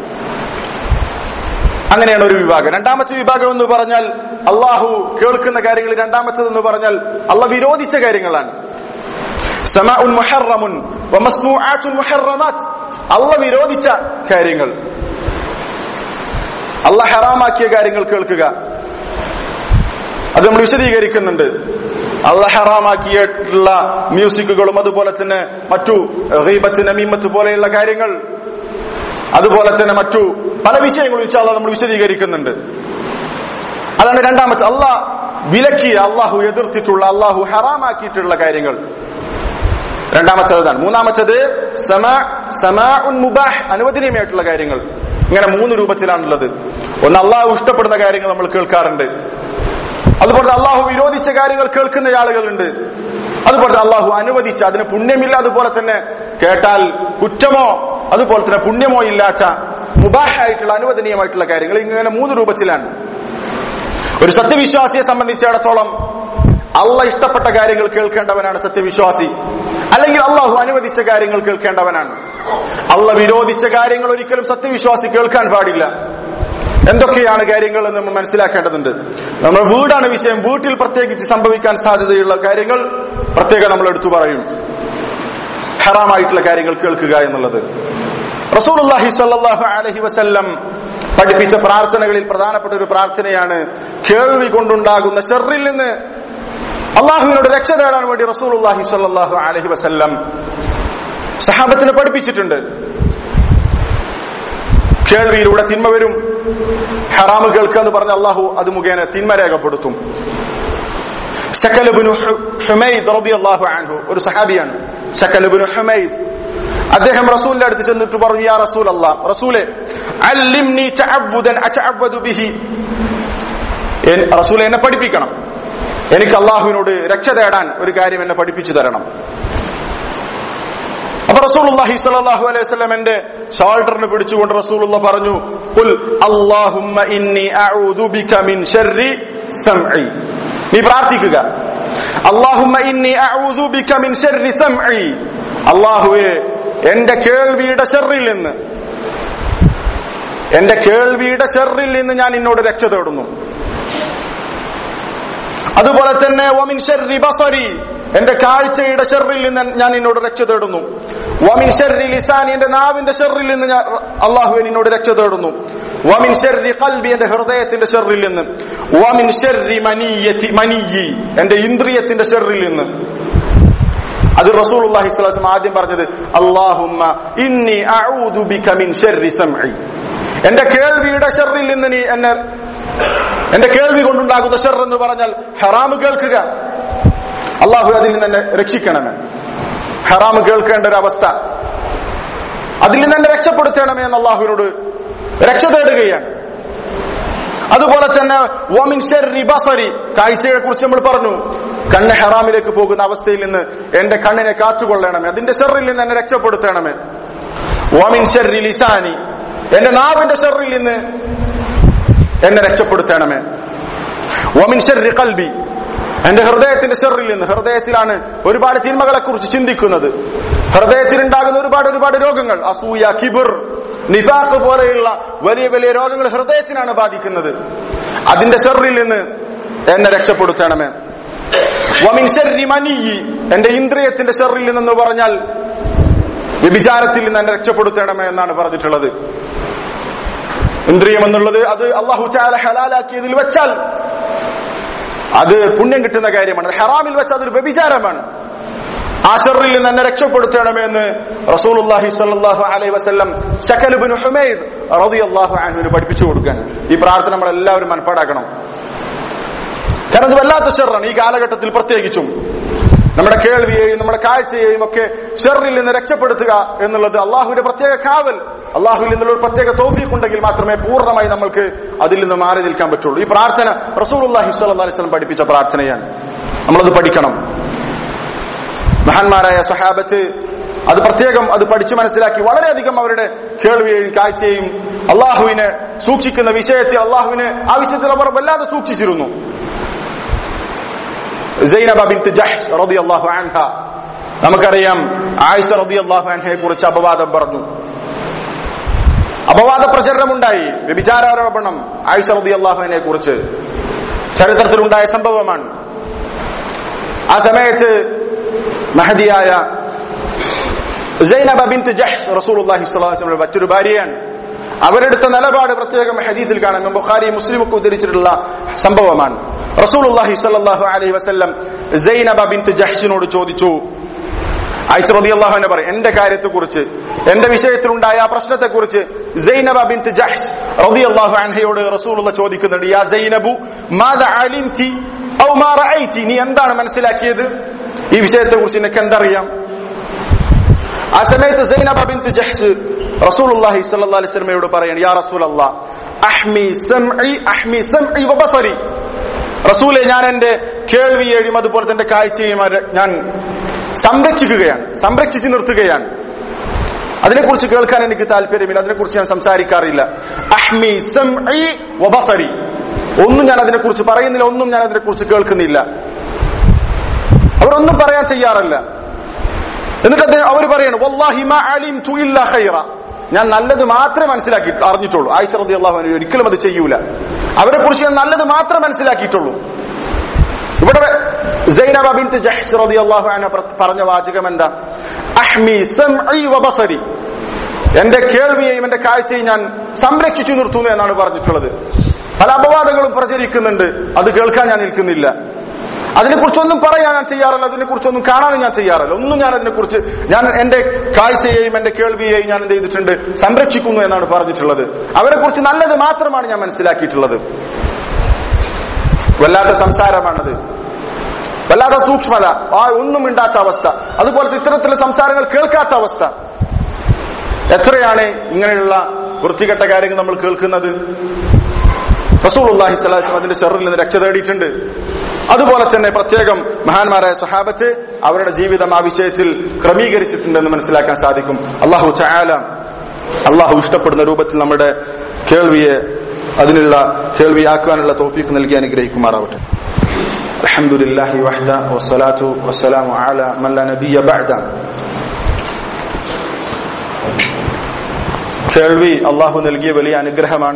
അങ്ങനെയാണ് ഒരു വിഭാഗം രണ്ടാമത്തെ വിഭാഗം എന്ന് പറഞ്ഞാൽ അള്ളാഹു കേൾക്കുന്ന കാര്യങ്ങൾ രണ്ടാമത്തത് എന്ന് പറഞ്ഞാൽ അള്ളാഹ് വിരോധിച്ച കാര്യങ്ങളാണ് സമാഉൻ മുഹറമുൻ വമസ്നൂആത്തുൻ മുഹറമാത്ത് അള്ളാഹ് വിരോധിച്ച കാര്യങ്ങൾ അള്ളാഹ് ഹറാമാക്കിയ കാര്യങ്ങൾ കേൾക്കുക അത് നമ്മൾ വിശദീകരിക്കുന്നുണ്ട് അള്ളാഹ് ഹറാമാക്കിയിട്ടുള്ള മ്യൂസിക്കുകളും അതുപോലെ തന്നെ മറ്റു ഗീബത്ത് നമീമത്ത് പോലെയുള്ള കാര്യങ്ങൾ അതുപോലെ തന്നെ മറ്റു പല വിഷയങ്ങളും ഇൻഷാല്ല നമ്മൾ വിശദീകരിക്കുന്നുണ്ട് അതാണ് രണ്ടാമത്തെ അള്ളാഹ് വിലക്കിയ അള്ളാഹു എതിർത്തിട്ടുള്ള അള്ളാഹു ഹറാമാക്കിയിട്ടുള്ള കാര്യങ്ങൾ രണ്ടാമത്തേതാണ് മൂന്നാമത്തത് മുബാഹ് അനുവദനീയമായിട്ടുള്ള കാര്യങ്ങൾ ഇങ്ങനെ മൂന്ന് രൂപത്തിലാണുള്ളത് ഒന്ന് അള്ളാഹു ഇഷ്ടപ്പെടുന്ന കാര്യങ്ങൾ നമ്മൾ കേൾക്കാറുണ്ട് അതുപോലെ അള്ളാഹു വിരോധിച്ച കാര്യങ്ങൾ കേൾക്കുന്ന ആളുകളുണ്ട് അതുപോലെ അള്ളാഹു അനുവദിച്ച അതിന് പുണ്യമില്ല അതുപോലെ തന്നെ കേട്ടാൽ കുറ്റമോ അതുപോലെ തന്നെ പുണ്യമോ ഇല്ലാത്ത മുബാഹായിട്ടുള്ള അനുവദനീയമായിട്ടുള്ള കാര്യങ്ങൾ ഇങ്ങനെ മൂന്ന് രൂപത്തിലാണ് ഒരു സത്യവിശ്വാസിയെ സംബന്ധിച്ചിടത്തോളം അള്ള ഇഷ്ടപ്പെട്ട കാര്യങ്ങൾ കേൾക്കേണ്ടവനാണ് സത്യവിശ്വാസി അല്ലെങ്കിൽ അള്ളാഹു അനുവദിച്ച കാര്യങ്ങൾ കേൾക്കേണ്ടവനാണ് അള്ള വിരോധിച്ച കാര്യങ്ങൾ ഒരിക്കലും സത്യവിശ്വാസി കേൾക്കാൻ പാടില്ല എന്തൊക്കെയാണ് കാര്യങ്ങൾ എന്ന് നമ്മൾ മനസ്സിലാക്കേണ്ടതുണ്ട് നമ്മുടെ വീടാണ് വിഷയം വീട്ടിൽ പ്രത്യേകിച്ച് സംഭവിക്കാൻ സാധ്യതയുള്ള കാര്യങ്ങൾ പ്രത്യേകം നമ്മൾ എടുത്തു പറയും ഹറാമായിട്ടുള്ള കാര്യങ്ങൾ കേൾക്കുക എന്നുള്ളത് റസൂലുള്ളാഹി സ്വല്ലല്ലാഹു അലൈഹി വസല്ലം പഠിപ്പിച്ച പ്രാർത്ഥനകളിൽ പ്രധാനപ്പെട്ട ഒരു പ്രാർത്ഥനയാണ് കേൾവി കൊണ്ടുണ്ടാകുന്ന ഷെറിൽ നിന്ന് അള്ളാഹുവിനോട് രക്ഷ നേടാൻ വേണ്ടി റസൂലുള്ളാഹി സ്വല്ലല്ലാഹു അലൈഹി വസല്ലം സഹാബത്തിന് പഠിപ്പിച്ചിട്ടുണ്ട് കേൾവിയിലൂടെ തിന്മ വരും ഹറാമ് കേൾക്കുക എന്ന് പറഞ്ഞ അള്ളാഹു അത് മുഖേന തിന്മ രേഖപ്പെടുത്തും ശക്കലുബിനു ഹുമൈദ് റളിയല്ലാഹു അൻഹു ഒരു സഹാബിയാണ് ശക്കലുബിനു ഹുമൈദ് അദ്ദേഹം റസൂലിന്റെ അടുത്ത് ചെന്നിട്ട് പറഞ്ഞു യാ റസൂൽ അല്ലാ റസൂലെ അല്ലിംനി തഅവ്വുദൻ അതഅവ്വദു ബിഹി റസൂൽ എന്നെ പഠിപ്പിക്കണം എനിക്ക് അള്ളാഹുവിനോട് രക്ഷ തേടാൻ ഒരു കാര്യം എന്നെ പഠിപ്പിച്ചു തരണം അപ്പൊ റസൂലുള്ളാഹി സ്വല്ലല്ലാഹു അലൈഹി വസല്ലം എന്റെ ഷോൾഡറിന് പിടിച്ചുകൊണ്ട് റസൂലുള്ള പറഞ്ഞു ഖുൽ അല്ലാഹുമ്മ ഇന്നി അഊദു ബിക മിൻ ശർരി സംഇ നീ പ്രാർത്ഥിക്കുക അല്ലാഹുമ്മ ഇന്നി അഊദു ബിക മിൻ ശർരി സംഇ അല്ലാഹുവേ എന്റെ കേൾവിയുടെ ഷർറിൽ നിന്ന് എന്റെ കേൾവിയുടെ ഷർറിൽ നിന്ന് ഞാൻ നിന്നോട് രക്ഷ തേടുന്നു അതുപോലെ തന്നെ വമിൻ ഷർരി ബസരി എന്റെ കാഴ്ചയുടെ ഷെറിൽ നിന്ന് ഞാൻ നിന്നോട് രക്ഷ തേടുന്നു വമിൻ ഷർരി ലിസാനി എന്റെ നാവിന്റെ ഷെറിൽ നിന്ന് ഞാൻ അള്ളാഹു നിന്നോട് രക്ഷ തേടുന്നു വമിൻ ഷർരി കൽബി എന്റെ ഹൃദയത്തിന്റെ ഷെറിൽ നിന്ന് വമിൻ ഷർരി മനീയത്തി മനീയി എന്റെ ഇന്ദ്രിയത്തിന്റെ ഷെറിൽ നിന്ന് അത് റസൂലുള്ളാഹി സ്വല്ലല്ലാഹു അലൈഹി വസല്ലം ആദ്യം പറഞ്ഞത് അല്ലാഹുമ്മ ഇന്നി അഊദു ബിക മിൻ ശർരി സംഇ എന്റെ കേൾവിയുടെ ഷെറിൽ നിന്ന് നീ എന്നെ എന്റെ കേൾവി കൊണ്ടുണ്ടാകുന്ന ഷെർ എന്ന് പറഞ്ഞാൽ ഹറാമ് കേൾക്കുക അള്ളാഹു അതിൽ നിന്ന് എന്നെ രക്ഷിക്കണമേ ഹറാമ് കേൾക്കേണ്ട ഒരു അവസ്ഥ അതിൽ നിന്ന് എന്നെ രക്ഷപ്പെടുത്തണമേ എന്ന് അള്ളാഹുവിനോട് രക്ഷ തേടുകയാണ് അതുപോലെ തന്നെ വമിൻ ഷർരി ബസരി കാഴ്ചയെ കുറിച്ച് നമ്മൾ പറഞ്ഞു കണ്ണ് ഹറാമിലേക്ക് പോകുന്ന അവസ്ഥയിൽ നിന്ന് എന്റെ കണ്ണിനെ കാത്തുകൊള്ളണമേ അതിന്റെ ഷെറിൽ നിന്ന് എന്നെ രക്ഷപ്പെടുത്തണമേ വമിൻ ഷർരി ലിസാനി എന്റെ നാവിന്റെ ഷെറിൽ നിന്ന് എന്നെ രക്ഷപ്പെടുത്തണമേ വമിൻ ഷർരി കൽബി എന്റെ ഹൃദയത്തിന്റെ ഷെറിൽ നിന്ന് ഹൃദയത്തിലാണ് ഒരുപാട് തിന്മകളെ കുറിച്ച് ചിന്തിക്കുന്നത് ഹൃദയത്തിൽ ഉണ്ടാകുന്ന ഒരുപാട് ഒരുപാട് രോഗങ്ങൾ അസൂയ കിബിർ നിഫാഖ് പോലെയുള്ള വലിയ വലിയ രോഗങ്ങൾ ഹൃദയത്തിനാണ് ബാധിക്കുന്നത് അതിന്റെ ഷെറിൽ നിന്ന് എന്നെ രക്ഷപ്പെടുത്തണമേ വമിൻ ഷർരി മനിയി എന്റെ ഇന്ദ്രിയത്തിന്റെ ഷെറിൽ നിന്നെന്ന് പറഞ്ഞാൽ വ്യഭിചാരത്തിൽ നിന്ന് എന്നെ രക്ഷപ്പെടുത്തണമേ എന്നാണ് പറഞ്ഞിട്ടുള്ളത് ഇന്ദ്രിയം എന്നുള്ളത് അത് അള്ളാഹു ചാല ഹലാലാക്കിയതിൽ വെച്ചാൽ അത് പുണ്യം കിട്ടുന്ന കാര്യമാണ് അത് ഹറാമിൽ വെച്ച് അതൊരു വ്യഭിചാരമാണ് ആ ഷറിൽ നിന്ന് എന്നെ രക്ഷപ്പെടുത്തണമെന്ന് റസൂലുള്ളാഹി സ്വല്ലല്ലാഹു അലൈഹി വസല്ലം ശക്കൽ ഇബ്നു ഹുമൈദ് റളിയല്ലാഹു അൻഹുവിന് പഠിപ്പിച്ചു കൊടുക്കാൻ ഈ പ്രാർത്ഥന നമ്മൾ എല്ലാവരും മനപ്പാടാക്കണം കാരണം ഇത് വല്ലാത്ത ഷെറാണ് ഈ കാലഘട്ടത്തിൽ പ്രത്യേകിച്ചും നമ്മുടെ കേൾവിയെയും നമ്മുടെ കാഴ്ചയെയും ഒക്കെ ഷെറിൽ നിന്ന് രക്ഷപ്പെടുത്തുക എന്നുള്ളത് അള്ളാഹുവിന്റെ പ്രത്യേക കാവൽ അള്ളാഹുവിൽ നിന്നുള്ള ഒരു പ്രത്യേക തോഫീഖ് ഉണ്ടെങ്കിൽ മാത്രമേ പൂർണ്ണമായി നമ്മൾക്ക് അതിൽ നിന്ന് മാറി നിൽക്കാൻ പറ്റുള്ളൂ ഈ പ്രാർത്ഥന റസൂലുള്ളാഹി സ്വല്ലല്ലാഹി അലൈഹി വസല്ലം പഠിപ്പിച്ച പ്രാർത്ഥനയാണ് നമ്മളത് പഠിക്കണം മഹാന്മാരായ സഹാബത്ത് അത് പ്രത്യേകം അത് പഠിച്ചു മനസ്സിലാക്കി വളരെയധികം അവരുടെ കേൾവിയെയും കാഴ്ചയെയും അള്ളാഹുവിനെ സൂക്ഷിക്കുന്ന വിഷയത്തിൽ അള്ളാഹുവിനെ ആ വിഷയത്തിൽ അവർ വല്ലാതെ സൂക്ഷിച്ചിരുന്നു സൈനബ ബിൻത്ത് ജഹ്ഷ് റളിയല്ലാഹു അൻഹ നമുക്കറിയാം ആയിഷ റളിയല്ലാഹു അൻഹയെ കുറിച്ച് അപവാദം പറഞ്ഞു അപവാദ പ്രചരണമുണ്ടായി വ്യഭിചാരോപണം ആയിഷ റളിയല്ലാഹു അൻഹയെ കുറിച്ച് ചരിത്രത്തിലുണ്ടായ സംഭവമാണ് ആ സമയത്ത് മഹദിയായ സൈനബ ബിൻത്ത് ജഹ്ഷ് റസൂലുള്ളാഹി സ്വല്ലല്ലാഹു അലൈഹി വസല്ലം മറ്റൊരു ഭാര്യയാണ് അവരെടുത്ത നിലപാട് പ്രത്യേകം ഹദീത്തിൽ കാണാം ബുഖാരി മുസ്ലിം ഒക്കെ ഉദ്ധരിച്ചിട്ടുള്ള സംഭവമാണ് റസൂലുള്ളാഹി സ്വല്ലല്ലാഹു അലൈഹി വസല്ലം സൈനബ ബിൻത്ത് ജഹ്ഷിനോട് ചോദിച്ചു ആയിഷ റളിയല്ലാഹു അൻഹ പറയും എന്റെ കാര്യത്തെക്കുറിച്ച് എന്റെ വിഷയത്തിലുണ്ടായ ആ പ്രശ്നത്തെക്കുറിച്ച് സൈനബ ബിൻത്ത് ജഹ്ഷ് റളിയല്ലാഹു അൻഹയോട് റസൂലുള്ള ചോദിക്കുന്നുണ്ട് യാ സൈനബു മാദ അലിംതി ഔ മാ റഅയ്തി നീ എന്താണ് മനസ്സിലാക്കിയത് ഈ വിഷയത്തെക്കുറിച്ച് നിനക്ക് എന്തറിയാം ആ സമയത്ത് സൈനബ ബിൻത്ത് ജഹ്ഷ് റസൂലുള്ളാഹി സ്വല്ലല്ലാഹി അലൈഹി വസല്ലമയോട് പറയാണ് യാ റസൂലല്ലാഹ് അഹ്മി സംഇ അഹ്മി സംഇ വബസരി റസൂലെ ഞാൻ എന്റെ കേൾവിയെയും അതുപോലെ തന്നെ കാഴ്ചയും അര- ഞാൻ സംരക്ഷിക്കുകയാണ് സംരക്ഷിച്ചു നിർത്തുകയാണ് അതിനെക്കുറിച്ച് കേൾക്കാൻ എനിക്ക് താല്പര്യമില്ല അതിനെക്കുറിച്ച് ഞാൻ സംസാരിക്കാറില്ല അഹ്മി സംഇ വബസരി ഒന്നും ഞാൻ അതിനെക്കുറിച്ച് പറയുന്നില്ല ഒന്നും ഞാൻ അതിനെക്കുറിച്ച് കേൾക്കുന്നില്ല അവരൊന്നും പറയാൻ ചെയ്യാറില്ല എന്നിട്ട് അദ്ദേഹം അവർ പറയാണ് വല്ലാഹി മാ അലിംതു ഇല്ലാ ഖൈറ ഞാൻ നല്ലത് മാത്രമേ മനസ്സിലാക്കി അറിഞ്ഞിട്ടുള്ളൂ ആയിഷ റളിയല്ലാഹു അൻഹ ഒരിക്കലും അത് ചെയ്യൂല അവരെ കുറിച്ച് ഞാൻ നല്ലത് മാത്രമേ മനസ്സിലാക്കിയിട്ടുള്ളൂ ഇവിടെ സൈനബ ബിൻത്ത് ജഹ്ഷ് റളിയല്ലാഹു അൻഹ പ്ര- പറഞ്ഞ വാചകം എന്താ അഹ്മി സംഇ വബസരി എന്റെ കേൾവിയെയും എന്റെ കാഴ്ചയും ഞാൻ സംരക്ഷിച്ചു നിർത്തുന്നു എന്നാണ് പറഞ്ഞിട്ടുള്ളത് പല അപവാദങ്ങളും പ്രചരിക്കുന്നുണ്ട് അത് കേൾക്കാൻ ഞാൻ നിൽക്കുന്നില്ല അതിനെക്കുറിച്ചൊന്നും പറയാൻ ഞാൻ ചെയ്യാറില്ല അതിനെക്കുറിച്ചൊന്നും കാണാനും ഞാൻ ചെയ്യാറില്ല ഒന്നും ഞാൻ അതിനെക്കുറിച്ച് ഞാൻ എന്റെ കാഴ്ചയെയും എന്റെ കേൾവിയെയും ഞാൻ എന്ത് ചെയ്തിട്ടുണ്ട് സംരക്ഷിക്കുന്നു എന്നാണ് പറഞ്ഞിട്ടുള്ളത് അവരെ കുറിച്ച് നല്ലത് മാത്രമാണ് ഞാൻ മനസ്സിലാക്കിയിട്ടുള്ളത് വല്ലാത്ത സംസാരമാണത് വല്ലാത്ത സൂക്ഷ്മത ആ ഒന്നും മിണ്ടാത്ത അവസ്ഥ അതുപോലത്തെ ഇത്തരത്തിലുള്ള സംസാരങ്ങൾ കേൾക്കാത്ത അവസ്ഥ എത്രയാണ് ഇങ്ങനെയുള്ള വൃത്തികെട്ട കാര്യങ്ങൾ നമ്മൾ കേൾക്കുന്നത് റസൂലുള്ളാഹി സ്വല്ലല്ലാഹി അലൈഹി വസല്ലം അതിന്റെ ഷെറിൽ നിന്ന് രക്ഷ തേടിയിട്ടുണ്ട് അതുപോലെ തന്നെ പ്രത്യേകം മഹാന്മാരായ സഹാബത്ത് അവരുടെ ജീവിതം ആ വിഷയത്തിൽ ക്രമീകരിച്ചിട്ടുണ്ടെന്ന് മനസ്സിലാക്കാൻ സാധിക്കും അള്ളാഹു ചായാല അള്ളാഹു ഇഷ്ടപ്പെടുന്ന രൂപത്തിൽ നമ്മുടെ കേൾവിയെ അതിനുള്ള കേൾവിയാക്കുവാനുള്ള തോഫീക്ക് നൽകി അനുഗ്രഹിക്കുമാറാവട്ടെ الحمد لله وحده والصلاة والسلام على من لا نبي بعده കേൾവി അള്ളാഹു നൽകിയ വലിയ അനുഗ്രഹമാണ്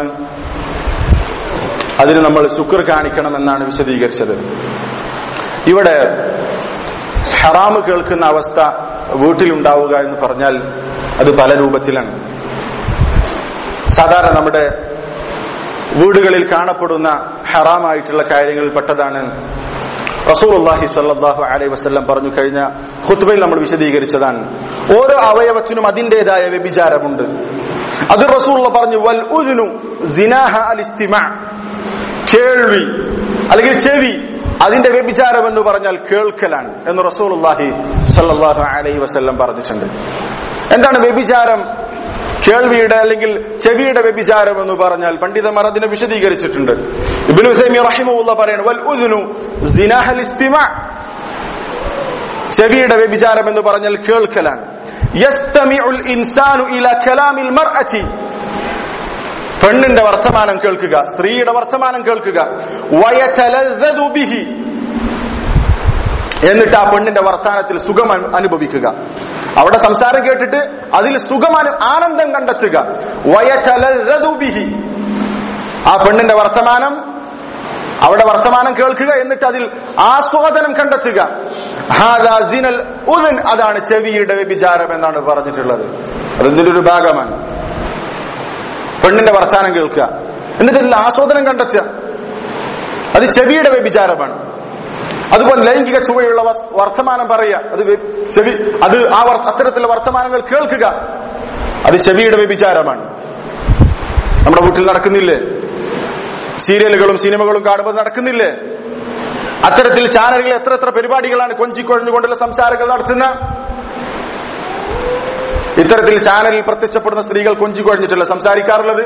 അതിന് നമ്മൾ ശുക്ർ കാണിക്കണമെന്നാണ് വിശദീകരിച്ചത് ഇവിടെ ഹറാമ് കേൾക്കുന്ന അവസ്ഥ വീട്ടിലുണ്ടാവുക എന്ന് പറഞ്ഞാൽ അത് പല രൂപത്തിലാണ് സാധാരണ നമ്മുടെ വീടുകളിൽ കാണപ്പെടുന്ന ഹറാമായിട്ടുള്ള കാര്യങ്ങളിൽ പെട്ടതാണ് റസൂലുള്ളാഹി സ്വല്ലല്ലാഹു അലൈഹി വസല്ലം പറഞ്ഞു കഴിഞ്ഞ ഖുത്ബയിൽ നമ്മൾ വിശദീകരിച്ചതാണ് ഓരോ അവയവത്തിനും അതിന്റേതായ വ്യഭിചാരമുണ്ട് അത് റസൂലുള്ള പറഞ്ഞു വൽ ഉദ്നു സിനാഹ അൽ ഇസ്തിമാ കേൾവി അല്ലെങ്കിൽ ചെവി അതിന്റെ വ്യഭിചാരം എന്ന് പറഞ്ഞാൽ കേൾക്കലാണ് എന്ന് റസൂലുള്ളാഹി സ്വല്ലല്ലാഹു അലൈഹി വസല്ലം പറഞ്ഞിട്ടുണ്ട് എന്താണ് വ്യഭിചാരം കേൾവിയുടെ അല്ലെങ്കിൽ ചെവിയുടെ വ്യഭിചാരം എന്ന് പറഞ്ഞാൽ പണ്ഡിതന്മാർ അതിനെ വിശദീകരിച്ചിട്ടുണ്ട് ഇബ്നു സൈമി റഹിമുള്ള പറയാണ് വൽ ഉദ്നു സിനാഹൽ ഇസ്തിമ ചെവിയുടെ വ്യഭിചാരം എന്ന് പറഞ്ഞാൽ കേൾക്കലാണ് യസ്തമിഉൽ ഇൻസാനു ഇല കലാമിൽ മർഅതി പെണ്ണിന്റെ വർത്തമാനം കേൾക്കുക സ്ത്രീയുടെ വർത്തമാനം കേൾക്കുക വയതലദ്ദു ബിഹി എന്നിട്ട് ആ പെണ്ണിന്റെ വർത്താനത്തിൽ സുഖം അനു- അനുഭവിക്കുക അവിടെ സംസാരം കേട്ടിട്ട് അതിൽ സുഖം അനു- ആനന്ദം കണ്ടെത്തുക വയതലദ്ദു ബിഹി ആ പെണ്ണിന്റെ വർത്തമാനം അവിടെ വർത്തമാനം കേൾക്കുക എന്നിട്ട് അതിൽ ആസ്വാദനം കണ്ടെത്തുക ഹാദാ സിനൽ ഉദൻ അതാണ് ചെവിയുടെ വ്യഭിചാരം എന്നാണ് പറഞ്ഞിട്ടുള്ളത് അതിന്റെ ഒരു ഭാഗമാണ് പെണ്ണിന്റെ വർത്താനം കേൾക്കുക എന്നിട്ട് അതിൽ ആസ്വാദനം കണ്ടെത്തുക അത് ചെവിയുടെ വ്യഭിചാരമാണ് അതുപോലെ ലൈംഗിക ചുവയുള്ള വസ്- വർത്തമാനം പറയുക അത് വ്യ- ചെവി അത് ആ വർ- അത്തരത്തിലുള്ള വർത്തമാനങ്ങൾ കേൾക്കുക അത് ചെവിയുടെ വ്യഭിചാരമാണ് നമ്മുടെ വീട്ടിൽ നടക്കുന്നില്ലേ സീരിയലുകളും സിനിമകളും കാണുമ്പോൾ നടക്കുന്നില്ലേ അത്തരത്തിൽ ചാനലുകൾ എത്ര എത്ര പരിപാടികളാണ് കൊഞ്ചിക്കൊഴിഞ്ഞുകൊണ്ടുള്ള സംസാരങ്ങൾ നടത്തുന്ന ഇത്തരത്തിൽ ചാനലിൽ പ്രത്യക്ഷപ്പെടുന്ന സ്ത്രീകൾ കൊഞ്ചിക്കൊഴിഞ്ഞിട്ടല്ല സംസാരിക്കാറുള്ളത്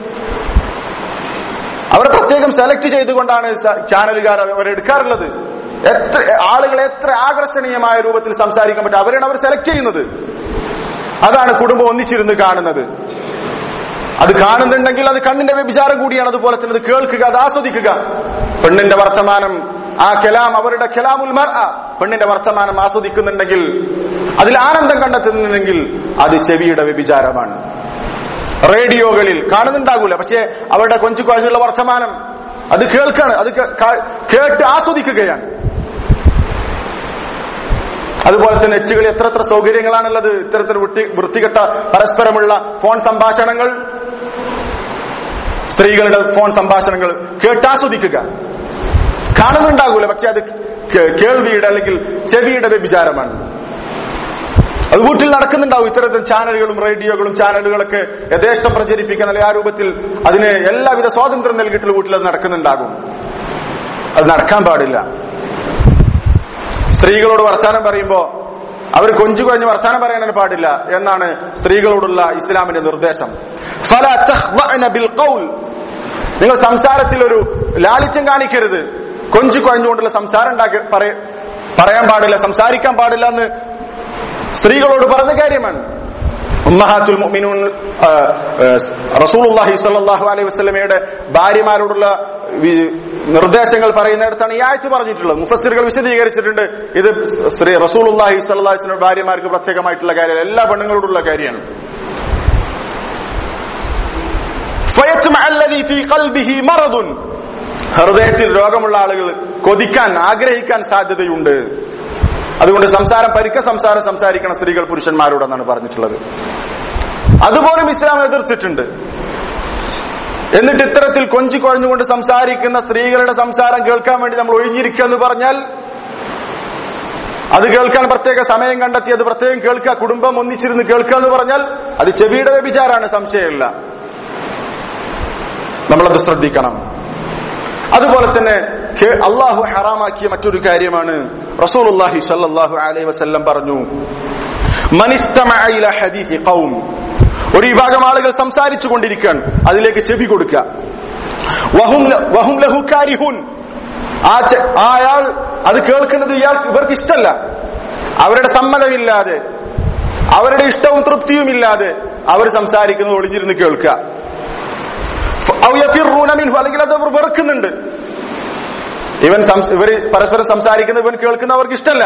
അവരെ പ്രത്യേകം സെലക്ട് ചെയ്തുകൊണ്ടാണ് സ- ചാനലുകാർ അവരെ എടുക്കാറുള്ളത് എത്ര ആളുകൾ എത്ര ആകർഷണീയമായ രൂപത്തിൽ സംസാരിക്കാൻ പറ്റും അവരാണ് അവർ സെലക്ട് ചെയ്യുന്നത് അതാണ് കുടുംബം ഒന്നിച്ചിരുന്ന് കാണുന്നത് അത് കാണുന്നുണ്ടെങ്കിൽ അത് കണ്ണിന്റെ വ്യഭിചാരം കൂടിയാണ് അതുപോലെ തന്നെ അത് കേൾക്കുക അത് ആസ്വദിക്കുക പെണ്ണിന്റെ വർത്തമാനം ആ കലാം അവരുടെ കലാമുൽ മർ പെണ്ണിന്റെ വർത്തമാനം ആസ്വദിക്കുന്നുണ്ടെങ്കിൽ അതിൽ ആനന്ദം കണ്ടെത്തുന്നുണ്ടെങ്കിൽ അത് ചെവിയുടെ വ്യഭിചാരമാണ് റേഡിയോകളിൽ കാണുന്നുണ്ടാകൂല പക്ഷേ അവരുടെ കൊഞ്ചു കുഴഞ്ഞുള്ള വർത്തമാനം അത് കേൾക്കാണ് അത് കേ- കാ- കേട്ട് ആസ്വദിക്കുകയാണ് അതുപോലെ തന്നെ നെറ്റുകളിൽ എത്ര എത്ര സൗകര്യങ്ങളാണുള്ളത് ഇത്തരത്തിൽ വൃത്തി വൃത്തികെട്ട പരസ്പരമുള്ള ഫോൺ സംഭാഷണങ്ങൾ സ്ത്രീകളുടെ ഫോൺ സംഭാഷണങ്ങൾ കേട്ടാസ്വദിക്കുക കാണുന്നുണ്ടാകൂല പക്ഷെ അത് കേ- കേൾവിയുടെ അല്ലെങ്കിൽ ചെവിയുടെ വ്യഭിചാരമാണ് അത് വീട്ടിൽ നടക്കുന്നുണ്ടാവും ഇത്തരത്തിൽ ചാനലുകളും റേഡിയോകളും ചാനലുകളൊക്കെ യഥേഷ്ടം പ്രചരിപ്പിക്കുന്ന അല്ലെങ്കിൽ ആ രൂപത്തിൽ അതിന് എല്ലാവിധ സ്വാതന്ത്ര്യം നൽകിയിട്ടുള്ള വീട്ടിൽ അത് നടക്കുന്നുണ്ടാകും അത് നടക്കാൻ പാടില്ല സ്ത്രീകളോട് വർത്താനം പറയുമ്പോ അവർ കൊഞ്ചു കഴിഞ്ഞ് വർത്താനം പറയാൻ പാടില്ല എന്നാണ് സ്ത്രീകളോടുള്ള ഇസ്ലാമിന്റെ നിർദ്ദേശം ഫല തഖ്ദഅന ബിൽ ഖൗൽ നിങ്ങൾ സംസാരത്തിൽ ഒരു ലാളിത്യം കാണിക്കരുത് കൊഞ്ചു കുഴഞ്ഞുകൊണ്ടുള്ള സംസാരം ഉണ്ടാക്കി പറയ- പറയാൻ പാടില്ല സംസാരിക്കാൻ പാടില്ല എന്ന് സ്ത്രീകളോട് പറഞ്ഞ കാര്യമാണ് ഉമ്മഹാത്തുൽ മുഅ്മിനൂൻ ആ, ആ, റസൂലുള്ളാഹി സ്വല്ലല്ലാഹു അലൈഹി വസല്ലമയുടെ ഭാര്യമാരോടുള്ള വി- നിർദ്ദേശങ്ങൾ പറയുന്നിടത്താണ് ഈ ആയത്ത് പറഞ്ഞിട്ടുള്ളത് മുഫസ്സിറുകൾ വിശദീകരിച്ചിട്ടുണ്ട് ഇത് ശ്രീ റസൂലുള്ളാഹി സ്വല്ലല്ലാഹു അലൈഹി വസല്ലം ഭാര്യമാർക്ക് പ്രത്യേകമായിട്ടുള്ള കാര്യമല്ല എല്ലാ പെണ്ണുങ്ങളോടുള്ള കാര്യമാണ് ഫയത്മഅ അല്ലദീ ഫീ ഖൽബിഹി മറദുൻ ഹൃദയത്തിൽ രോഗമുള്ള ആളുകൾ കൊതിക്കാൻ ആഗ്രഹിക്കാൻ സാധ്യതയുണ്ട് അതുകൊണ്ട് സംസാരം പരിക്ക സംസാരം സംസാരിക്കണം സ്ത്രീകൾ പുരുഷന്മാരോടെന്നാണ് പറഞ്ഞിട്ടുള്ളത് അതുപോലും ഇസ്ലാം എതിർത്തിട്ടുണ്ട് എന്നിട്ട് ഇത്തരത്തിൽ കൊഞ്ചി കുഴഞ്ഞുകൊണ്ട് സംസാരിക്കുന്ന സ്ത്രീകളുടെ സംസാരം കേൾക്കാൻ വേണ്ടി നമ്മൾ ഒഴിഞ്ഞിരിക്കുക എന്ന് പറഞ്ഞാൽ അത് കേൾക്കാൻ പ്രത്യേക സമയം കണ്ടെത്തി അത് പ്രത്യേകം കേൾക്കുക കുടുംബം ഒന്നിച്ചിരുന്ന് കേൾക്കുക എന്ന് പറഞ്ഞാൽ അത് ചെവിയുടെ വ്യഭിചാരാണ് സംശയമില്ല നമ്മളത് ശ്രദ്ധിക്കണം അതുപോലെ തന്നെ കേ- അള്ളാഹു ഹറാമാക്കിയ മറ്റൊരു കാര്യമാണ് റസൂലുള്ളാഹി സ്വല്ലല്ലാഹു അലൈഹി വസല്ലം പറഞ്ഞു മനിസ്തമഅ ഇലാ ഹദീസി ഖൗം ഒരു വിഭാഗം ആളുകൾ സംസാരിച്ചു കൊണ്ടിരിക്കാൻ അതിലേക്ക് ചെവി കൊടുക്കുക വഹും ല- വഹും ലഹു കാരിഹുൻ ആ ചെ- ആ അയാൾ അത് കേൾക്കുന്നത് ഇയാൾ ഇവർക്ക് ഇഷ്ടമല്ല അവരുടെ സമ്മതമില്ലാതെ അവരുടെ ഇഷ്ടവും തൃപ്തിയും ഇല്ലാതെ അവർ സംസാരിക്കുന്നത് ഒളിഞ്ഞിരുന്ന് കേൾക്കുക ഔ യഫിറൂന മിൻഹു അല്ലെങ്കിൽ അത് അവർ വെറുക്കുന്നുണ്ട് ഇവൻ സംസ്- ഇവർ പരസ്പരം സംസാരിക്കുന്ന ഇവൻ കേൾക്കുന്ന അവർക്ക് ഇഷ്ടമല്ല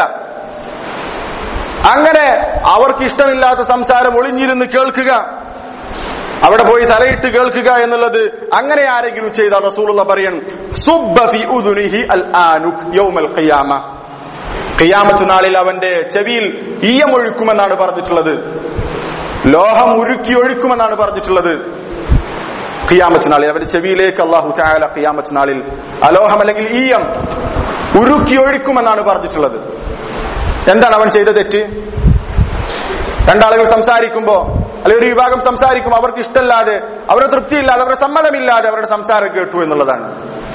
അങ്ങനെ അവർക്ക് ഇഷ്ടമില്ലാത്ത സംസാരം ഒളിഞ്ഞിരുന്ന് കേൾക്കുക അവിടെ പോയി തലയിട്ട് കേൾക്കുക എന്നുള്ളത് അങ്ങനെ ആരെങ്കിലും ചെയ്താൽ റസൂലുള്ള പറയൻ സുബ്ബ ഫി ഉദുനിഹി അൽ ആനുക് യൗമൽ ഖിയാമ ഖിയാമത്ത് നാളിൽ അവന്റെ ചെവിയിൽ ഈയമൊഴുക്കുമെന്നാണ് പറഞ്ഞിട്ടുള്ളത് ലോഹം ഉരുക്കി ഒഴുക്കുമെന്നാണ് പറഞ്ഞിട്ടുള്ളത് ഖിയാമത്ത് നാളിൽ അവന്റെ ചെവിയിലേക്ക് അള്ളാഹു ചായാല ഖിയാമത്ത് നാളിൽ അലോഹം അല്ലെങ്കിൽ ഈയം ഉരുക്കി ഒഴുക്കുമെന്നാണ് പറഞ്ഞിട്ടുള്ളത് എന്താണ് അവൻ ചെയ്ത തെറ്റ് രണ്ടാളുകൾ സംസാരിക്കുമ്പോ അല്ലെങ്കിൽ ഒരു വിഭാഗം സംസാരിക്കുമ്പോൾ അവർക്ക് ഇഷ്ടമല്ലാതെ അവരുടെ തൃപ്തിയില്ലാതെ അവരുടെ സമ്മതമില്ലാതെ അവരുടെ സംസാരം കേട്ടു എന്നുള്ളതാണ്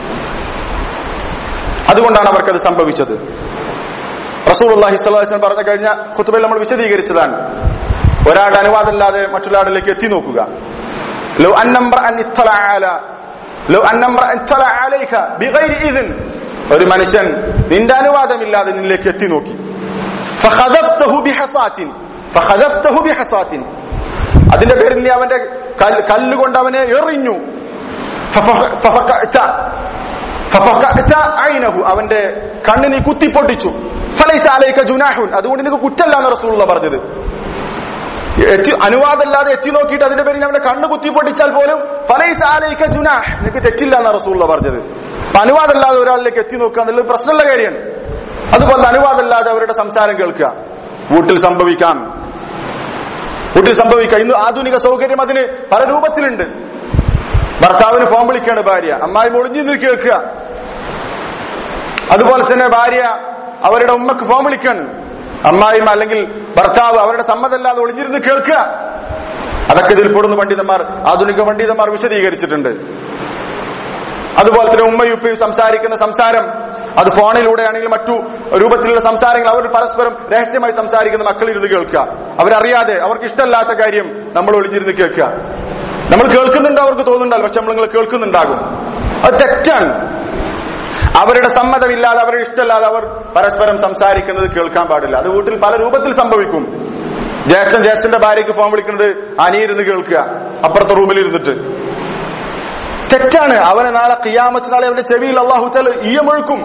അതുകൊണ്ടാണ് അവർക്കത് സംഭവിച്ചത് റസൂൽ അള്ളാഹി സ്വലാസ്ലം പറഞ്ഞ കഴിഞ്ഞ ഖുത്തുബയിൽ നമ്മൾ വിശദീകരിച്ചതാണ് ഒരാളുടെ അനുവാദമില്ലാതെ മറ്റൊരാളിലേക്ക് എത്തി നോക്കുക ലോ അന്നംബ്ര അൻ ഇത്തല അല ലോ അന്നംബ്ര അൻ ഇത്തല അലൈക ബിഗൈരി ഇദ്ൻ ഒരു മനുഷ്യൻ നിന്റെ അനുവാദമില്ലാതെ നിന്നിലേക്ക് എത്തി നോക്കി ഫഖദഫ്തഹു ബിഹസാത്തിൻ ഫഖദഫ്തഹു ബിഹസാത്തിൻ അതിന്റെ പേരിൽ നീ അവന്റെ കല്ല് കല്ലുകൊണ്ട് അവനെ എറിഞ്ഞു ഫഫഖ- ഫഫഖഅത. ഫഫഖഅത ഐനഹു. അവന്റെ കണ്ണ് നീ കുത്തിപ്പൊട്ടിച്ചു ഫലൈസ അലൈക ജുനാഹുൻ അതുകൊണ്ട് നിനക്ക് കുറ്റല്ല എന്ന് റസൂലുള്ള പറഞ്ഞത് എത്തി അനുവാദമില്ലാതെ എത്തി നോക്കിയിട്ട് അതിന്റെ പേരിൽ അവന്റെ കണ്ണ് കുത്തിപ്പൊട്ടിച്ചാൽ പോലും ഫലൈസ അലൈക ജുനാഹ് നിനക്ക് തെറ്റില്ല എന്നാണ് റസൂലുള്ള പറഞ്ഞത് അപ്പൊ അനുവാദമില്ലാതെ ഒരാളിലേക്ക് എത്തി നോക്കുക എന്നുള്ളത് പ്രശ്നമുള്ള കാര്യമാണ് അതുപോലെ അനുവാദമില്ലാതെ അവരുടെ സംസാരം കേൾക്കുക വീട്ടിൽ സംഭവിക്കാം വീട്ടിൽ സംഭവിക്കാം ഇന്ന് ആധുനിക സൗകര്യം അതിന് പല രൂപത്തിലുണ്ട് ഭർത്താവിന് ഫോൺ വിളിക്കുകയാണ് ഭാര്യ അമ്മായി ഒളിഞ്ഞു നിന്ന് കേൾക്കുക അതുപോലെ തന്നെ ഭാര്യ അവരുടെ ഉമ്മക്ക് ഫോൺ വിളിക്കാണ് അമ്മായിම അല്ലെങ്കിൽ ഭർത്താവ് അവരുടെ സമ്മതമല്ലാതെ ഒളിഞ്ഞിരുന്ന് കേൾക്കുക അതൊക്കെ ഇതിൽ പെടുന്ന പണ്ഡിതന്മാർ ആധുനിക പണ്ഡിതന്മാർ വിശദീകരിച്ചിട്ടുണ്ട് അതുപോലെ തന്നെ ഉമ്മയും ഉപ്പയും സംസാരിക്കുന്ന സംസാരം അത് ഫോണിലൂടെയാണെങ്കിൽ മറ്റു രൂപത്തിലുള്ള സംസാരങ്ങൾ അവർ പരസ്പരം രഹസ്യമായി സംസാരിക്കുന്ന മക്കളിരുന്ന് കേൾക്കുക അവരറിയാതെ അവർക്ക് ഇഷ്ടമല്ലാത്ത കാര്യം നമ്മൾ ഒളിഞ്ഞിരുന്ന് കേൾക്കുക നമ്മൾ കേൾക്കുന്നുണ്ട് അവർക്ക് തോന്നുന്നുണ്ടല്ലോ പക്ഷെ നമ്മൾ നിങ്ങൾ കേൾക്കുന്നുണ്ടാകും അത് തെറ്റാണ് അവരുടെ സമ്മതമില്ലാതെ അവരുടെ ഇഷ്ടമല്ലാതെ അവർ പരസ്പരം സംസാരിക്കുന്നത് കേൾക്കാൻ പാടില്ല അത് വീട്ടിൽ പല രൂപത്തിൽ സംഭവിക്കും ജ്യേഷ്ഠൻ ജ്യേഷ്ഠന്റെ ഭാര്യയ്ക്ക് ഫോൺ വിളിക്കുന്നത് അനിയിരുന്ന് കേൾക്കുക അപ്പുറത്തെ റൂമിൽ ഇരുന്നിട്ട് തെറ്റാണ് അവനെ നാളെ കിയാമത്ത് നാളെ അവന്റെ ചെവിയിൽ അള്ളാഹു ചല ഈയമൊഴുക്കും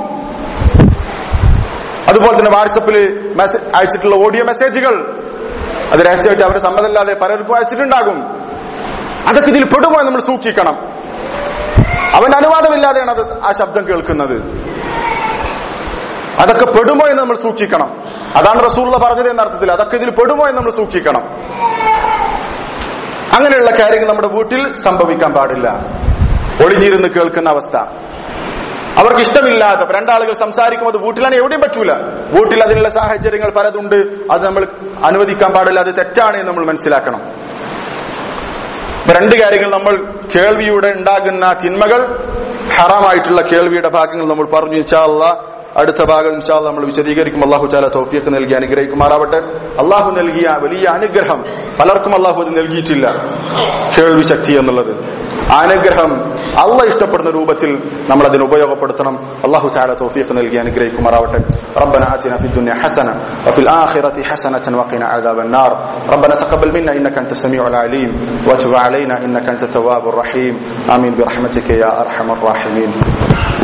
അതുപോലെ തന്നെ വാട്സപ്പിൽ മെസ്സേജ് അയച്ചിട്ടുള്ള ഓഡിയോ മെസ്സേജുകൾ അത് രഹസ്യമായിട്ട് അവരുടെ സമ്മതമില്ലാതെ പലർക്കും അയച്ചിട്ടുണ്ടാകും അതൊക്കെ ഇതിൽ പെടുമോ എന്ന് നമ്മൾ സൂക്ഷിക്കണം അവന്റെ അനുവാദമില്ലാതെയാണ് അത് ആ ശബ്ദം കേൾക്കുന്നത് അതൊക്കെ പെടുമോ എന്ന് നമ്മൾ സൂക്ഷിക്കണം അതാണ് റസൂള്ള പറഞ്ഞത് എന്ന അർത്ഥത്തിൽ അതൊക്കെ ഇതിൽ പെടുമോ എന്ന് നമ്മൾ സൂക്ഷിക്കണം അങ്ങനെയുള്ള കാര്യങ്ങൾ നമ്മുടെ വീട്ടിൽ സംഭവിക്കാൻ പാടില്ല ഒളിഞ്ഞിരുന്ന് കേൾക്കുന്ന അവസ്ഥ അവർക്ക് ഇഷ്ടമില്ലാത്ത ഇപ്പൊ രണ്ടാളുകൾ സംസാരിക്കും അത് വീട്ടിലാണ് എവിടെയും പറ്റൂല വീട്ടിൽ അതിനുള്ള സാഹചര്യങ്ങൾ പലതുണ്ട് അത് നമ്മൾ അനുവദിക്കാൻ പാടില്ല അത് തെറ്റാണ് എന്ന് നമ്മൾ മനസ്സിലാക്കണം ഇപ്പൊ രണ്ട് കാര്യങ്ങൾ നമ്മൾ കേൾവിയുടെ ഉണ്ടാകുന്ന തിന്മകൾ ഹറാമായിട്ടുള്ള കേൾവിയുടെ ഭാഗങ്ങൾ നമ്മൾ പറഞ്ഞു ഇൻഷാ അള്ളാഹ് അടുത്ത ഭാഗം ഇൻഷാ അള്ളാഹ് നമ്മൾ വിശദീകരിക്കും അള്ളാഹു ചാല തൗഫീഖ് നൽകി അനുഗ്രഹിക്കുമാറാവട്ടെ അള്ളാഹു നൽകിയ വലിയ അനുഗ്രഹം പലർക്കും അള്ളാഹു അത് നൽകിയിട്ടില്ല കേൾവി ശക്തി എന്നുള്ളത് ആ അനുഗ്രഹം അള്ള ഇഷ്ടപ്പെടുന്ന രൂപത്തിൽ നമ്മൾ അതിന് ഉപയോഗപ്പെടുത്തണം അള്ളാഹു ചാല തൗഫീഖ് നൽകി അനുഗ്രഹിക്കുമാറാവട്ടെ ربنا آتنا في الدنيا حسنة وفي الآخرة حسنة وقنا عذاب النار ربنا تقبل منا إنك أنت السميع العليم وتب علينا إنك أنت التواب الرحيم آمين برحمتك يا أرحم الراحمين